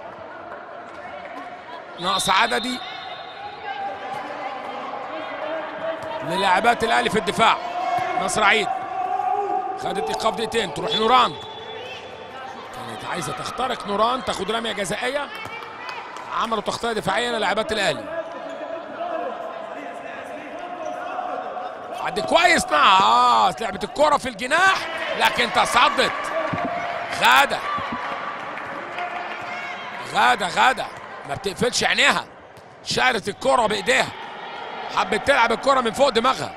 نقص عددي للاعبات الاهلي في الدفاع نصر عيد خدت ايقاف دقيقتين تروح نوران كانت عايزه تخترق نوران تاخد رميه جزائيه عملوا تغطيه دفاعيه للاعبات الاهلي عد كويس نعم اه لعبت الكره في الجناح لكن تصدت غاده غاده غاده ما بتقفلش عينيها شالت الكره بايديها حبت تلعب الكره من فوق دماغها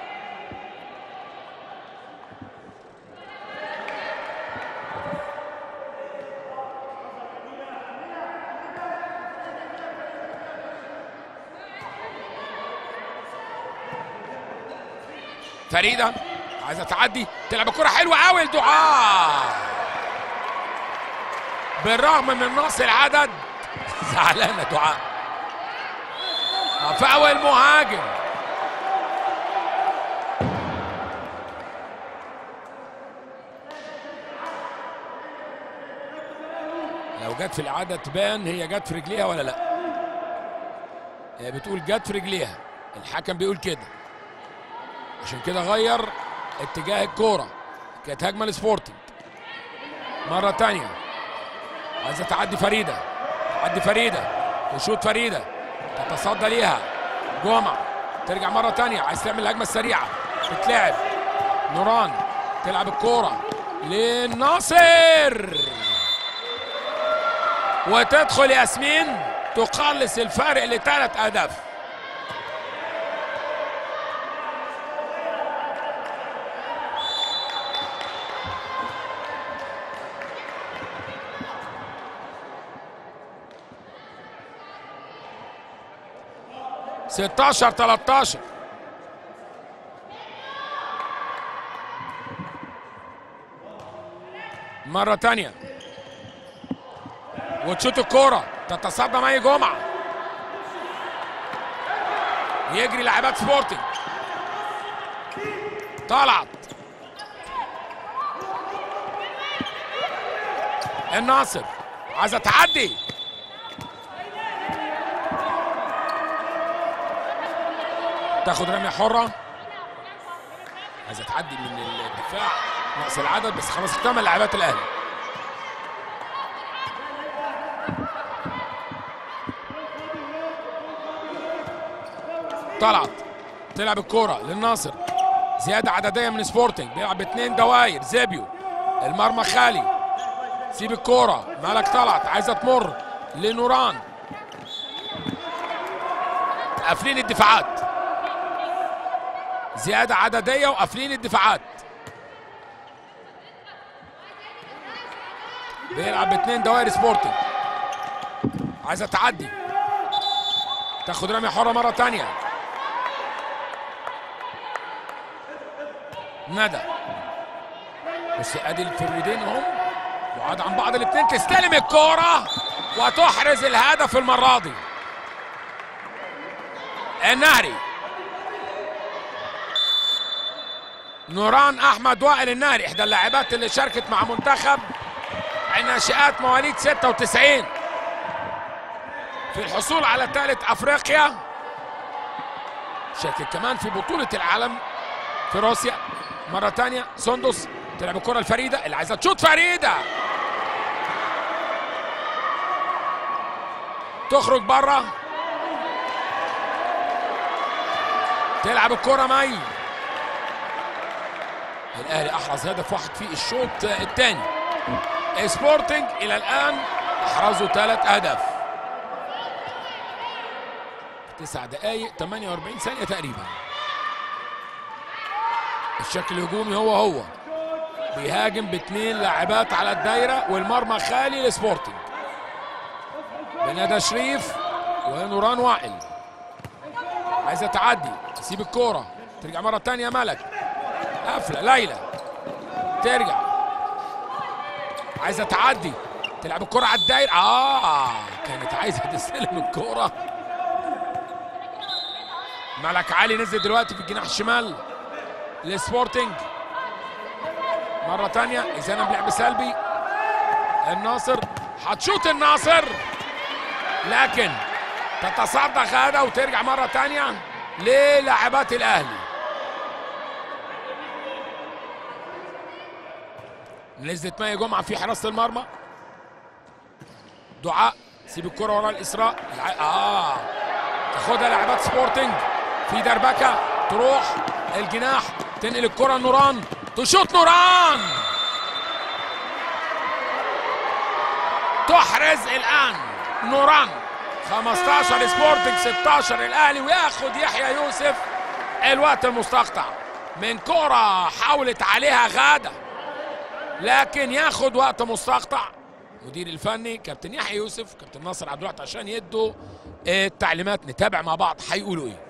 فريده عايزه تعدي تلعب الكره حلوه قوي لدعاء بالرغم من نقص العدد زعلانه دعاء فاول المهاجم لو جت في الاعاده تبان هي جت في رجليها ولا لا هي بتقول جت في رجليها الحكم بيقول كده عشان كده غير اتجاه الكوره كانت هجمه لسبورتنج مره تانية عايزه تعدي فريده تعدي فريده وشوط فريده تتصدى ليها جمعه ترجع مره تانية عايز تعمل الهجمه السريعه تتلعب نوران تلعب الكوره للناصر وتدخل ياسمين تقلص الفارق لثلاث اهداف ستاشر تلاتاشر مرة تانية وتشوت الكورة تتصدى مي جمعة يجري لاعبات سبورتنج طلعت الناصر عايزة تعدي تاخد رمية حرة عايزة تعدي من الدفاع نقص العدد بس خلاص اكتمل لاعبات الاهلي طلعت تلعب الكرة للناصر زيادة عددية من سبورتنج بيلعب باثنين دواير زيبيو المرمى خالي سيب الكرة مالك طلعت عايزة تمر لنوران قافلين الدفاعات زيادة عددية وقافلين الدفاعات بيلعب باثنين دوائر سبورتنج عايزة تعدي تاخد رمية حرة مرة تانية ندى بس ادي الفرودين هم بعاد عن بعض الاثنين تستلم الكورة وتحرز الهدف المرة دي النهري نوران احمد وائل النهري احدى اللاعبات اللي شاركت مع منتخب الناشئات مواليد 96 في الحصول على ثالث افريقيا شاركت كمان في بطولة العالم في روسيا مرة تانية سندس تلعب الكرة الفريدة اللي عايزة تشوط فريدة تخرج بره تلعب الكرة مي الاهلي احرز هدف واحد في الشوط الثاني سبورتنج الى الان احرزوا ثلاث اهداف تسع دقائق 48 ثانية تقريبا الشكل الهجومي هو هو بيهاجم باثنين لاعبات على الدايرة والمرمى خالي لسبورتنج بندى شريف ونوران وائل عايزة تعدي تسيب الكورة ترجع مرة تانية ملك قافلة ليلى ترجع عايزة تعدي تلعب الكرة على الدايرة اه كانت عايزة تستلم الكرة ملك علي نزل دلوقتي في الجناح الشمال لسبورتنج مرة تانية إذا بلعب سلبي الناصر هتشوط الناصر لكن تتصدى غادة وترجع مرة تانية للاعبات الأهلي نزلت مي جمعة في حراسة المرمى دعاء سيب الكرة ورا الإسراء الع... آه تاخدها لاعبات سبورتنج في دربكة تروح الجناح تنقل الكرة نوران تشوط نوران تحرز الآن نوران 15 سبورتنج 16 الأهلي وياخد يحيى يوسف الوقت المستقطع من كرة حاولت عليها غادة لكن ياخد وقت مستقطع مدير الفني كابتن يحيى يوسف كابتن ناصر عبد الواحد عشان يدوا التعليمات نتابع مع بعض هيقولوا ايه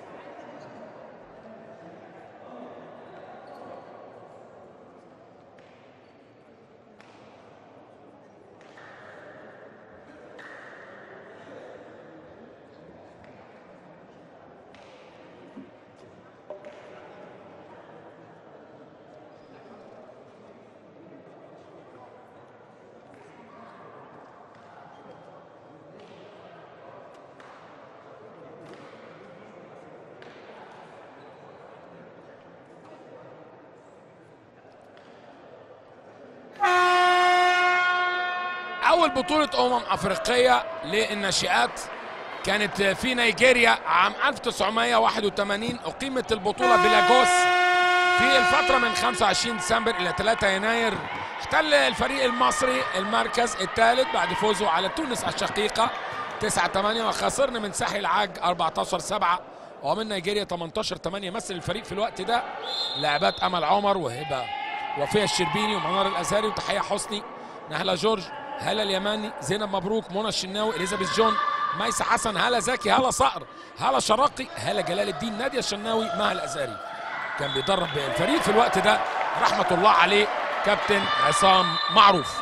اول بطوله امم افريقيه للناشئات كانت في نيجيريا عام 1981 اقيمت البطوله بلاجوس في الفتره من 25 ديسمبر الى 3 يناير احتل الفريق المصري المركز الثالث بعد فوزه على تونس الشقيقه 9 8 وخسرنا من ساحل العاج 14 7 ومن نيجيريا 18 8 مثل الفريق في الوقت ده لاعبات امل عمر وهبه وفيه الشربيني ومنار الازهري وتحيه حسني نهله جورج هلا اليماني زينب مبروك منى الشناوي اليزابيث جون ميسة حسن هلا زكي هلا صقر هلا شراقي هلا جلال الدين ناديه الشناوي مها الازهري كان بيدرب الفريق في الوقت ده رحمه الله عليه كابتن عصام معروف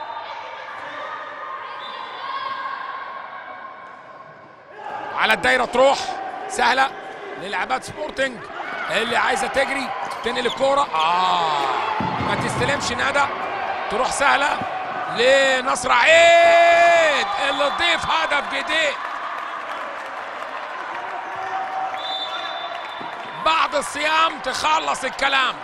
على الدايره تروح سهله للاعبات سبورتنج اللي عايزه تجري تنقل الكوره اه ما تستلمش ندى تروح سهله لنصر عيد اللي تضيف هدف جديد بعد الصيام تخلص الكلام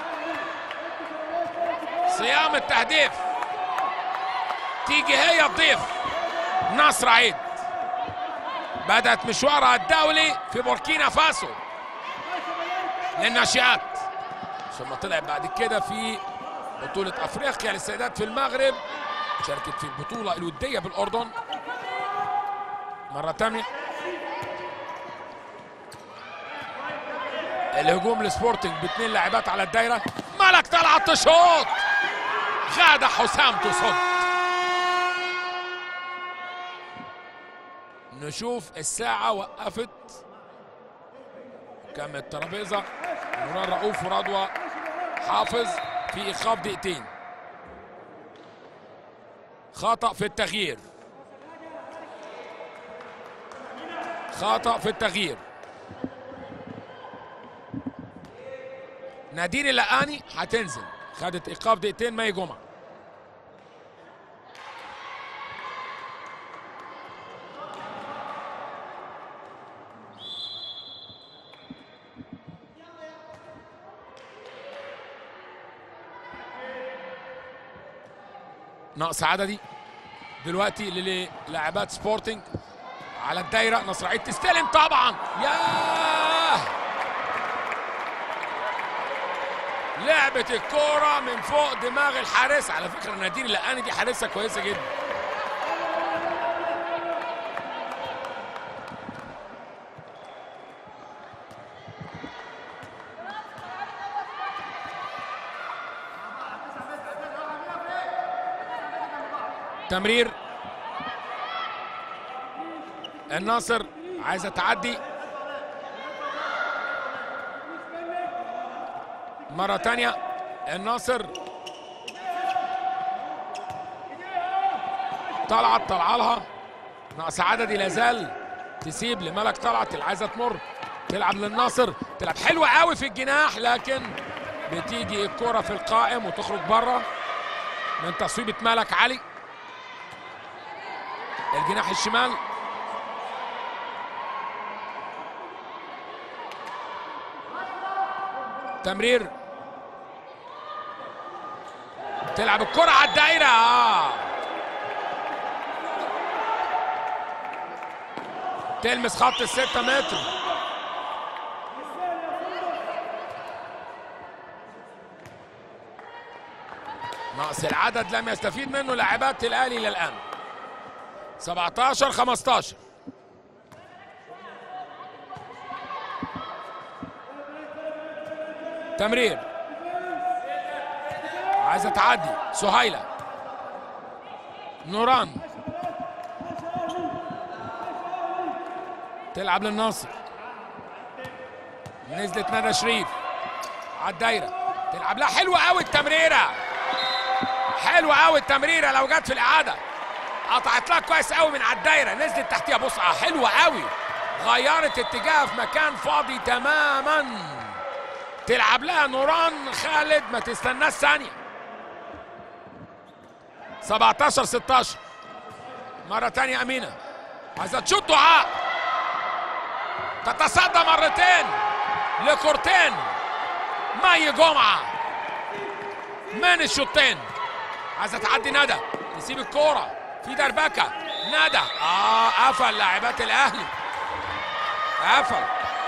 صيام التهديف تيجي هي تضيف نصر عيد بدأت مشوارها الدولي في بوركينا فاسو للناشئات ثم طلع بعد كده في بطولة أفريقيا للسيدات في المغرب شاركت في البطولة الودية بالأردن مرة تانية الهجوم لسبورتنج باثنين لاعبات على الدايرة ملك طلعت تشوط غادة حسام تصد نشوف الساعة وقفت كم الترابيزة نوران رؤوف ورضوى حافظ في إيقاف دقيقتين خطأ في التغيير خطأ في التغيير نادين اللقاني هتنزل خدت ايقاف دقيقتين مي جمعه نقص عددي دلوقتي للاعبات سبورتنج على الدايره نصرعيه تستلم طبعا ياه لعبة الكورة من فوق دماغ الحارس على فكرة نادين اللقاني دي حارسة كويسة جدا تمرير الناصر عايزة تعدي مرة تانية الناصر طلعت طلع لها نقص عددي لازال تسيب لملك طلعت اللي عايزه تمر تلعب للناصر تلعب حلوة قوي في الجناح لكن بتيجي الكرة في القائم وتخرج بره من تصويبة ملك علي الجناح الشمال تمرير تلعب الكرة على الدائرة آه. تلمس خط الستة متر نقص العدد لم يستفيد منه لاعبات الاهلي الى الان 17 15 تمرير عايزه تعدي سهيله نوران تلعب للناصر نزلت ندى شريف على الدايره تلعب لها حلوه قوي التمريره حلوه قوي التمريره لو جت في الاعاده قطعت لها كويس قوي من على الدايره نزلت تحتيها بص آه، حلوه قوي غيرت اتجاهها في مكان فاضي تماما تلعب لها نوران خالد ما تستناش ثانيه 17 16 مره ثانيه امينه عايزه تشوط دعاء تتصدى مرتين لكورتين مي جمعه من الشوطين عايزه تعدي ندى تسيب الكوره في دربكه ندى اه قفل لاعبات الاهلي قفل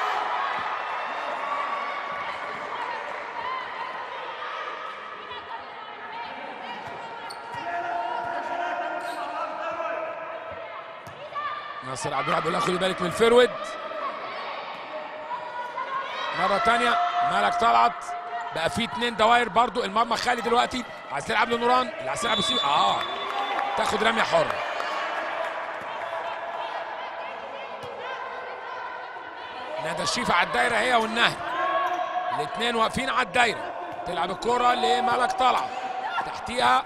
ناصر عبد الوهاب بيقول لها خدي بالك من الفرود مرة تانية مالك طلعت بقى في اتنين دواير برضو المرمى خالي دلوقتي عايز تلعب لنوران اللي عايز تلعب يسيب اه تاخد رمية حرة ندى الشيفة على الدايرة هي والنهي الاتنين واقفين على الدايرة تلعب الكرة لملك طلعت تحتيها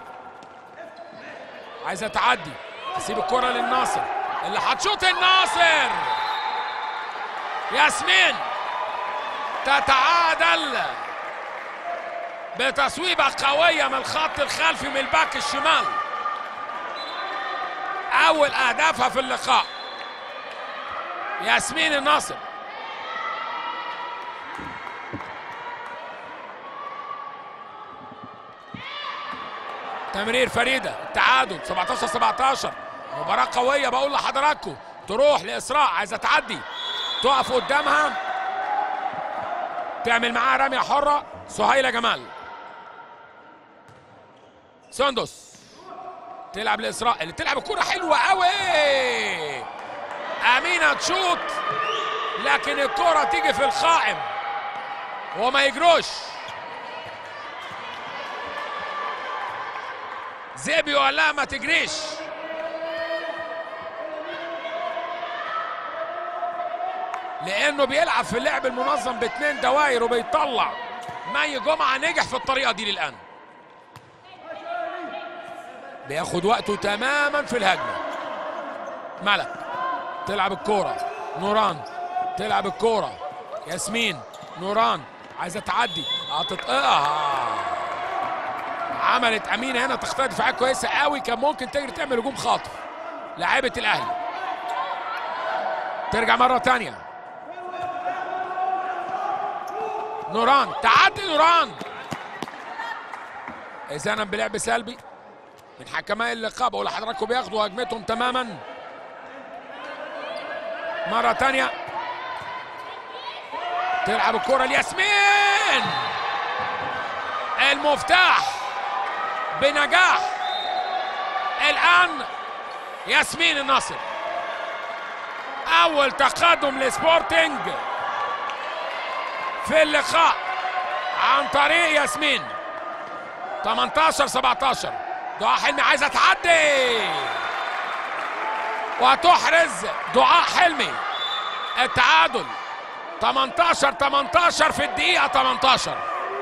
عايزة تعدي تسيب الكرة للناصر اللي هتشوط الناصر ياسمين تتعادل بتصويبة قوية من الخط الخلفي من الباك الشمال أول أهدافها في اللقاء ياسمين الناصر تمرير فريدة التعادل 17 17 مباراة قوية بقول لحضراتكم تروح لإسراء عايزة تعدي تقف قدامها تعمل معاها رمية حرة سهيلة جمال سندس تلعب لإسراء اللي تلعب الكرة حلوة قوي أمينة تشوط لكن الكرة تيجي في القائم وما يجروش زيبي ولا ما تجريش لانه بيلعب في اللعب المنظم باثنين دوائر وبيطلع مي جمعه نجح في الطريقه دي للان بياخد وقته تماما في الهجمه ملك تلعب الكوره نوران تلعب الكوره ياسمين نوران عايزه تعدي هتتقطع عملت امينه هنا تخطيط دفاعيه كويسه قوي كان ممكن تجري تعمل هجوم خاطف لاعيبه الاهلي ترجع مره تانية نوران تعدي نوران اذانا بلعب سلبي من حكماء اللقاء بقول لحضراتكم بياخدوا هجمتهم تماما مره تانية تلعب الكره لياسمين المفتاح بنجاح الان ياسمين الناصر اول تقدم لسبورتنج في اللقاء عن طريق ياسمين 18 17 دعاء حلمي عايزه تعدي وتحرز دعاء حلمي التعادل 18 18 في الدقيقة 18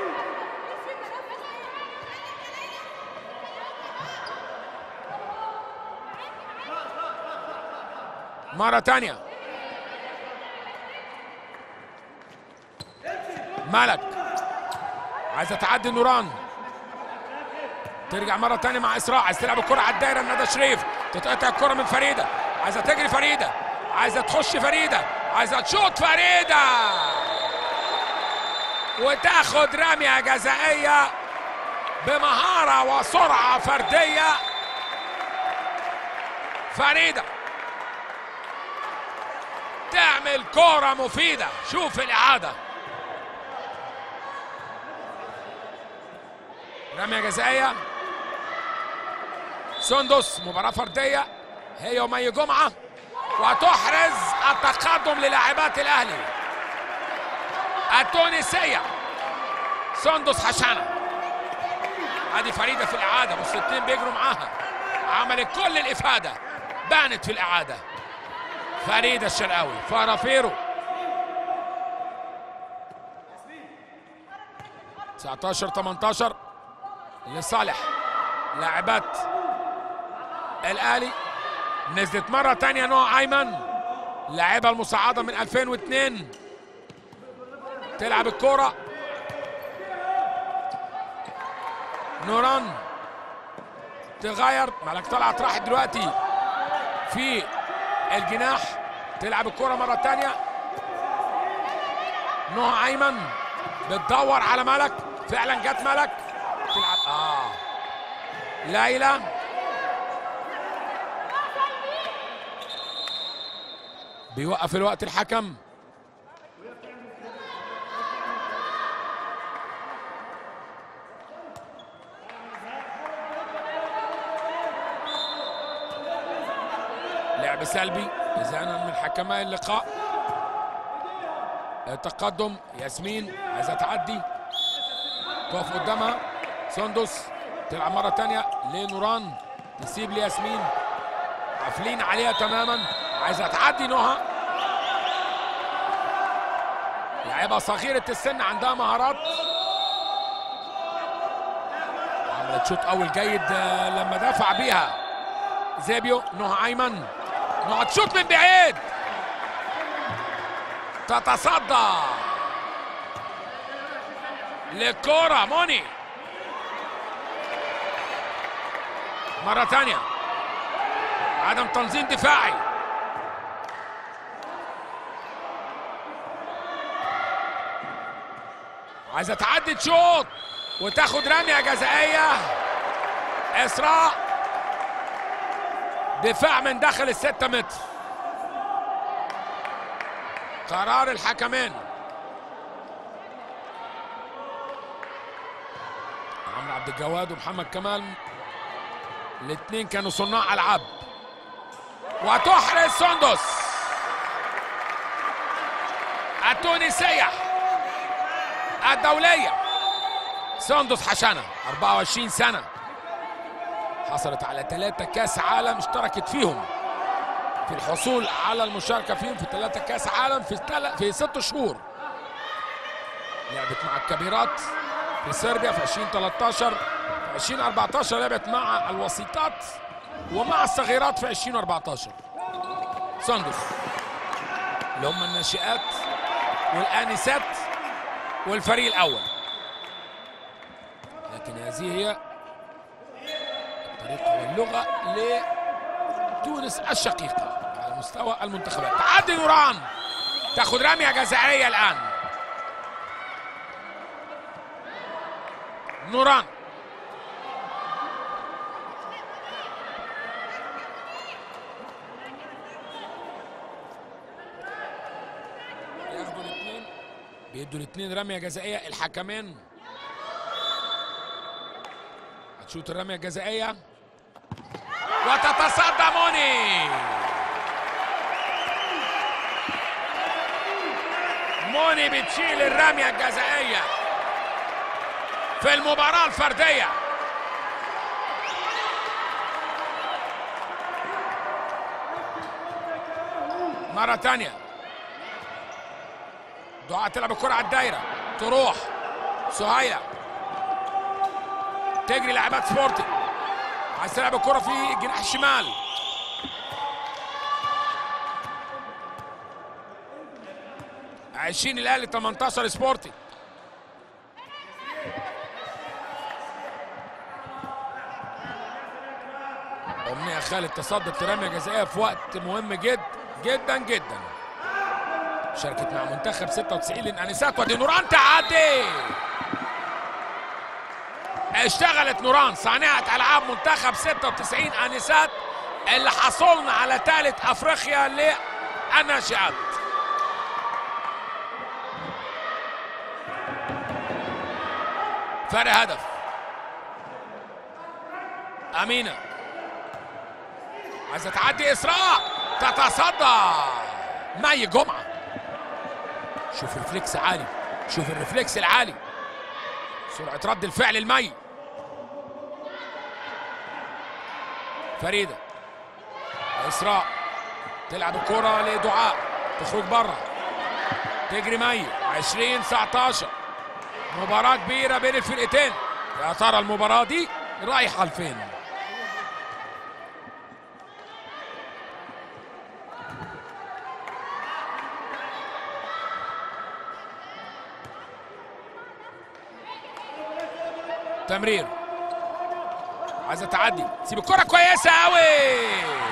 مرة تانية ملك عايزة تعدي نوران ترجع مرة تانية مع إسراء عايز تلعب الكرة على الدايرة ندى شريف تتقطع الكرة من فريدة عايزة تجري فريدة عايزة تخش فريدة عايزة تشوط فريدة وتاخد رمية جزائية بمهارة وسرعة فردية فريدة تعمل كرة مفيدة شوف الإعادة رمية جزائية سندس مباراة فردية هي ومي جمعة وتحرز التقدم للاعبات الأهلي التونسية سندس حشانة ادي فريدة في الإعادة بص الاتنين بيجروا معاها عملت كل الإفادة بانت في الإعادة فريدة الشرقاوي فرافيرو 19 18 لصالح لاعبات الاهلي نزلت مره تانية نوع ايمن لاعبها المصعده من 2002 تلعب الكوره نوران تغير ملك طلعت راحت دلوقتي في الجناح تلعب الكرة مرة تانية نهى أيمن بتدور على ملك فعلا جت ملك تلعب آه ليلى بيوقف الوقت الحكم لعب سلبي إذانا من حكماء اللقاء التقدم ياسمين عايزة تعدي تقف قدامها سندس تلعب مرة تانية لنوران تسيب لياسمين قافلين عليها تماما عايزة تعدي نهى لاعبة صغيرة السن عندها مهارات عملت شوط أول جيد آه، لما دافع بيها زابيو نهى أيمن نقعد شوط من بعيد تتصدى للكرة موني مرة تانية عدم تنظيم دفاعي عايزة تعدي تشوط وتاخد رمية جزائية إسراء دفاع من داخل الستة متر قرار الحكمين عمرو عبد الجواد ومحمد كمال الاثنين كانوا صناع العاب وتحرز سندس التونسية الدولية سندس حشانة 24 سنة حصلت على ثلاثة كاس عالم اشتركت فيهم في الحصول على المشاركة فيهم في ثلاثة كأس عالم في تل... في ست شهور لعبت مع الكبيرات في صربيا في 2013 في 2014 لعبت مع الوسيطات ومع الصغيرات في 2014 سندس اللي هم الناشئات والآنسات والفريق الأول لكن هذه هي الطريقة واللغة لتونس الشقيقة على مستوى المنتخبات تعدي نوران تاخد رمية جزائرية الآن نوران ياخدوا الاثنين بيدوا الاثنين رمية جزائية الحكمان هتشوت الرمية الجزائية وتتصدى موني موني بتشيل الرمية الجزائية في المباراة الفردية مرة تانية دعاء تلعب الكرة على الدايرة تروح سهيلة تجري لعبات سبورتي عايز تلعب الكرة في الجناح الشمال عشرين الاهلي 18 سبورتي أمنية خالد تصدت لرمية جزائية في وقت مهم جدا جدا جدا شاركت مع منتخب 96 للأنسات ودي نوران تعدي اشتغلت نوران صانعة ألعاب منتخب 96 آنسات اللي حصلنا على ثالث أفريقيا للناشئات فرق هدف أمينة عايزة تعدي إسراء تتصدى مي جمعة شوف الرفلكس عالي شوف الرفلكس العالي سرعة رد الفعل المي فريدة إسراء تلعب الكرة لدعاء تخرج بره تجري مي 20 19 مباراة كبيرة بين الفرقتين يا ترى المباراة دي رايحة لفين؟ تمرير عايزه تعدي سيب الكره كويسه قوي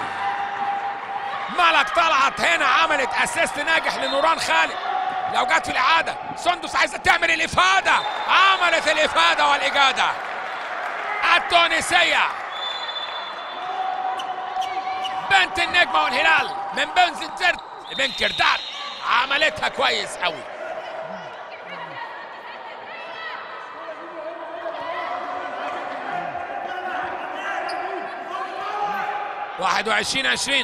ملك طلعت هنا عملت اسيست ناجح لنوران خالد لو جت في الاعاده سندس عايزه تعمل الافاده عملت الافاده والاجاده التونسيه بنت النجمه والهلال من بن زنزرت بن كردار عملتها كويس قوي واحد وعشرين عشرين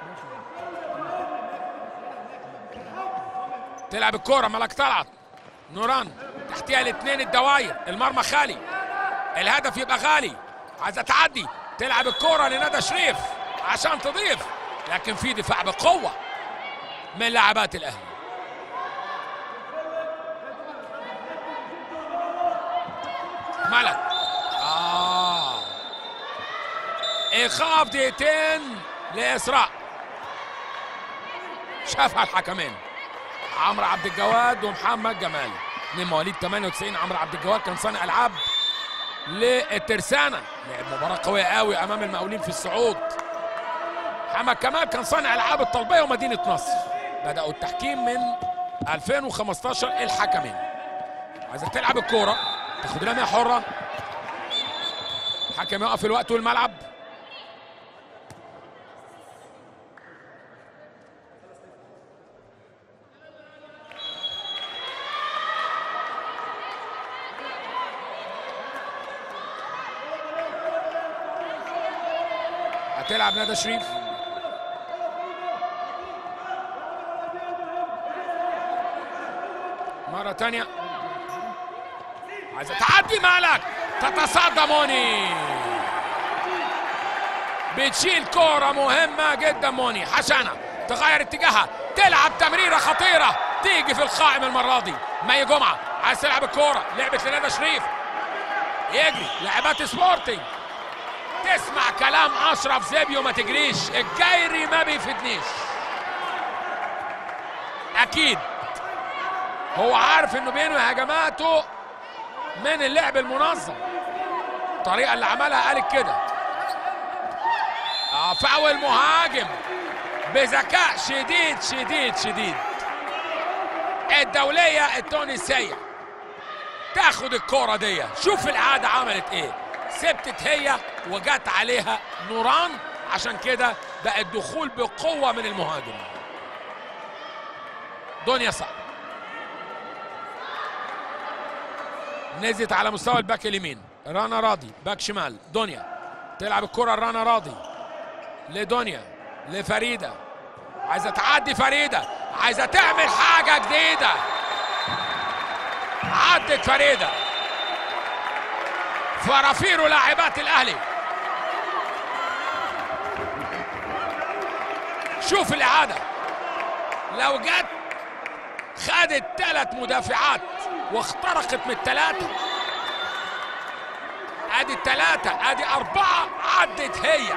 تلعب الكرة ملك طلعت نوران تحتها الاثنين الدواير المرمى خالي الهدف يبقى غالي عايزة تعدي تلعب الكرة لندى شريف عشان تضيف لكن في دفاع بقوة من لاعبات الأهلي ملك آه ايقاف دقيقتين لاسراء شافها الحكمين عمرو عبد الجواد ومحمد جمال اثنين مواليد 98 عمرو عبد الجواد كان صانع العاب للترسانه لعب مباراه قويه قوي امام المقاولين في الصعود محمد كمال كان صانع العاب الطلبيه ومدينه نصر بداوا التحكيم من 2015 الحكمين عايزه تلعب الكوره تاخد رميه حره الحكم يقف الوقت والملعب هتلعب ندى شريف مرة تانية عايزة تعدي مالك تتصدى موني بتشيل كوره مهمه جدا موني حشانه تغير اتجاهها تلعب تمريره خطيره تيجي في القائم المره دي مي جمعه عايز تلعب الكوره لعبت لندى شريف يجري لعبات سبورتنج تسمع كلام اشرف زيبيو ما تجريش الجيري ما بيفيدنيش اكيد هو عارف انه بينه هجماته من اللعب المنظم الطريقه اللي عملها قالت كده آه فاول مهاجم بذكاء شديد شديد شديد الدوليه التونسيه تاخد الكرة دي شوف العادة عملت ايه سبتت هي وجت عليها نوران عشان كده بقى الدخول بقوة من المهاجم دنيا صعب نزلت على مستوى الباك اليمين رنا راضي باك شمال دنيا تلعب الكرة رنا راضي لدنيا لفريدة عايزة تعدي فريدة عايزة تعمل حاجة جديدة عدت فريدة فرافير لاعبات الأهلي شوف الإعادة لو جت خدت ثلاث مدافعات واخترقت من الثلاثة ادي الثلاثة ادي أربعة عدت هي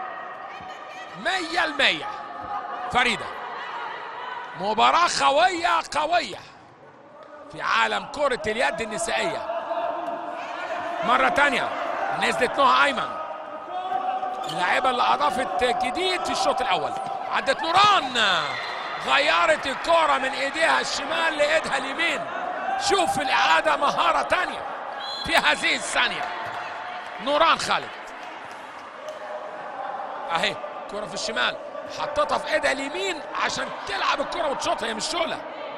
مية المية فريدة مباراة قوية قوية في عالم كرة اليد النسائية مرة تانية نزلت نهى أيمن اللاعبة اللي أضافت جديد في الشوط الأول عدت نوران غيرت الكرة من إيديها الشمال لإيدها اليمين شوف الإعادة مهارة تانية في هذه الثانية نوران خالد أهي كرة في الشمال حطتها في إيدها اليمين عشان تلعب الكرة وتشوطها هي مش شغلة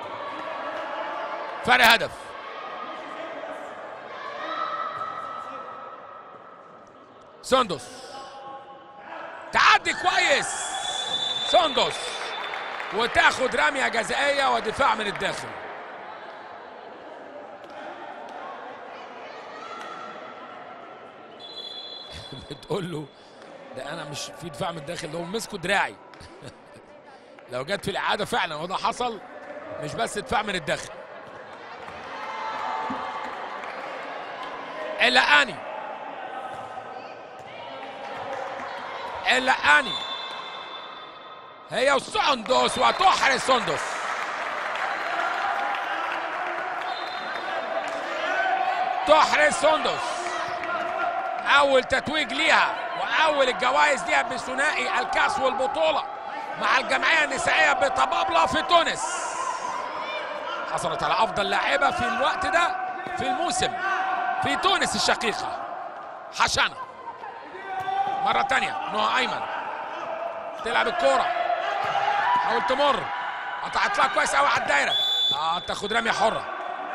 فرق هدف سندس تعدي كويس سندس وتاخد رمية جزائية ودفاع من الداخل بتقول له ده انا مش في دفاع من الداخل ده هم مسكوا دراعي لو جت في الاعاده فعلا وده حصل مش بس دفاع من الداخل الا اني الا اني هي وسندس وتحرز سندس تحرز سندس اول تتويج ليها واول الجوائز ليها بثنائي الكاس والبطوله مع الجمعيه النسائيه بطبابله في تونس حصلت على افضل لاعبه في الوقت ده في الموسم في تونس الشقيقه حشانه مره تانية نهى ايمن تلعب الكوره حاول تمر قطعت لها كويس قوي على الدايره اه تاخد رميه حره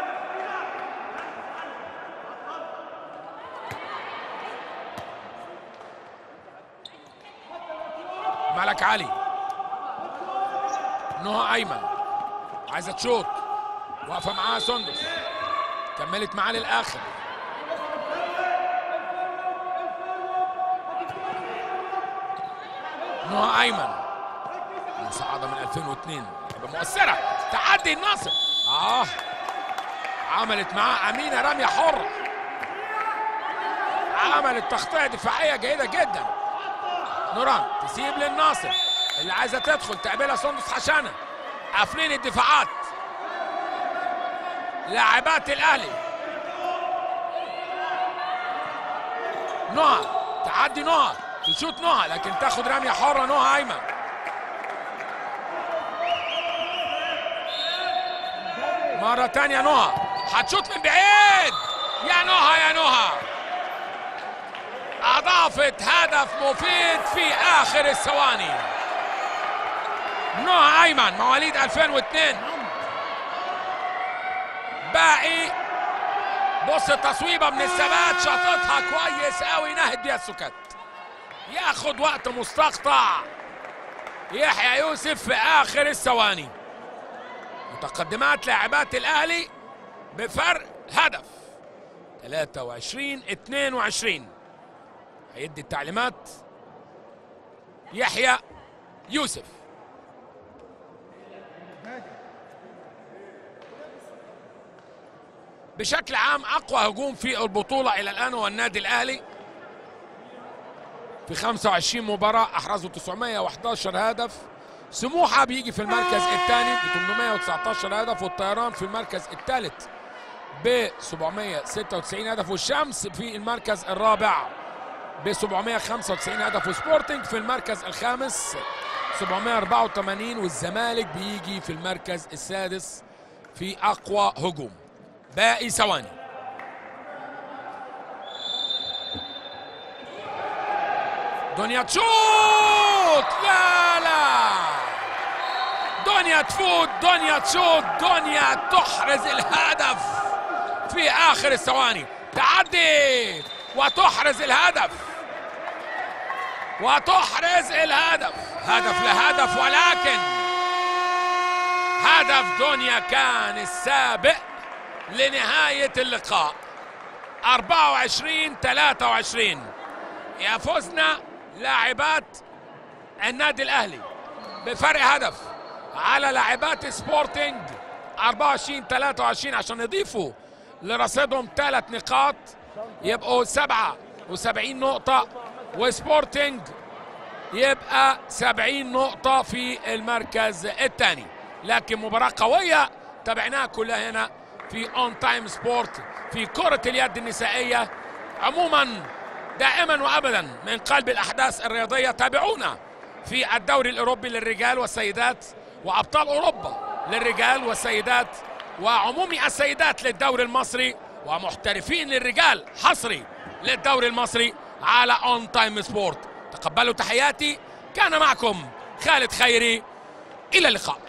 ملك علي نهى ايمن عايزه تشوط واقفه معاها سندس كملت معاه للاخر نهى ايمن مساعده من 2002 لعبه مؤثره تعدي الناصر اه عملت معاه امينه رميه حره عملت تغطيه دفاعيه جيده جدا نوران تسيب للناصر اللي عايزه تدخل تقابلها سندس حشانه قافلين الدفاعات لاعبات الاهلي نهى تعدي نهى تشوت نهى لكن تاخد رميه حره نهى ايمن مرة تانية نهى هتشوت من بعيد يا نهى يا نهى أضافت هدف مفيد في آخر الثواني نهى أيمن مواليد 2002 باقي بص التصويبة من الثبات شاطتها كويس قوي نهد بيها السكات ياخد وقت مستقطع يحيى يوسف في آخر الثواني متقدمات لاعبات الأهلي بفرق هدف 23 22 هيدي التعليمات يحيى يوسف بشكل عام اقوى هجوم في البطوله الى الان هو النادي الاهلي في 25 مباراه احرزوا 911 هدف سموحه بيجي في المركز الثاني ب 819 هدف والطيران في المركز الثالث ب 796 هدف والشمس في المركز الرابع ب 795 هدف وسبورتنج في المركز الخامس 784 والزمالك بيجي في المركز السادس في اقوى هجوم باقي ثواني دنيا تشوت لا لا دنيا تفوت دنيا تشوت دنيا تحرز الهدف في اخر الثواني تعدي وتحرز الهدف وتحرز الهدف هدف لهدف ولكن هدف دنيا كان السابق لنهاية اللقاء 24 23 يفوزنا لاعبات النادي الأهلي بفرق هدف على لاعبات سبورتنج 24 23 عشان يضيفوا لرصيدهم ثلاث نقاط يبقوا 77 نقطة وسبورتنج يبقى 70 نقطة في المركز الثاني لكن مباراة قوية تابعناها كلها هنا في اون تايم سبورت في كرة اليد النسائية عموما دائما وابدا من قلب الاحداث الرياضية تابعونا في الدوري الاوروبي للرجال والسيدات وابطال اوروبا للرجال والسيدات وعمومي السيدات للدوري المصري ومحترفين للرجال حصري للدوري المصري على اون تايم سبورت تقبلوا تحياتي كان معكم خالد خيري الى اللقاء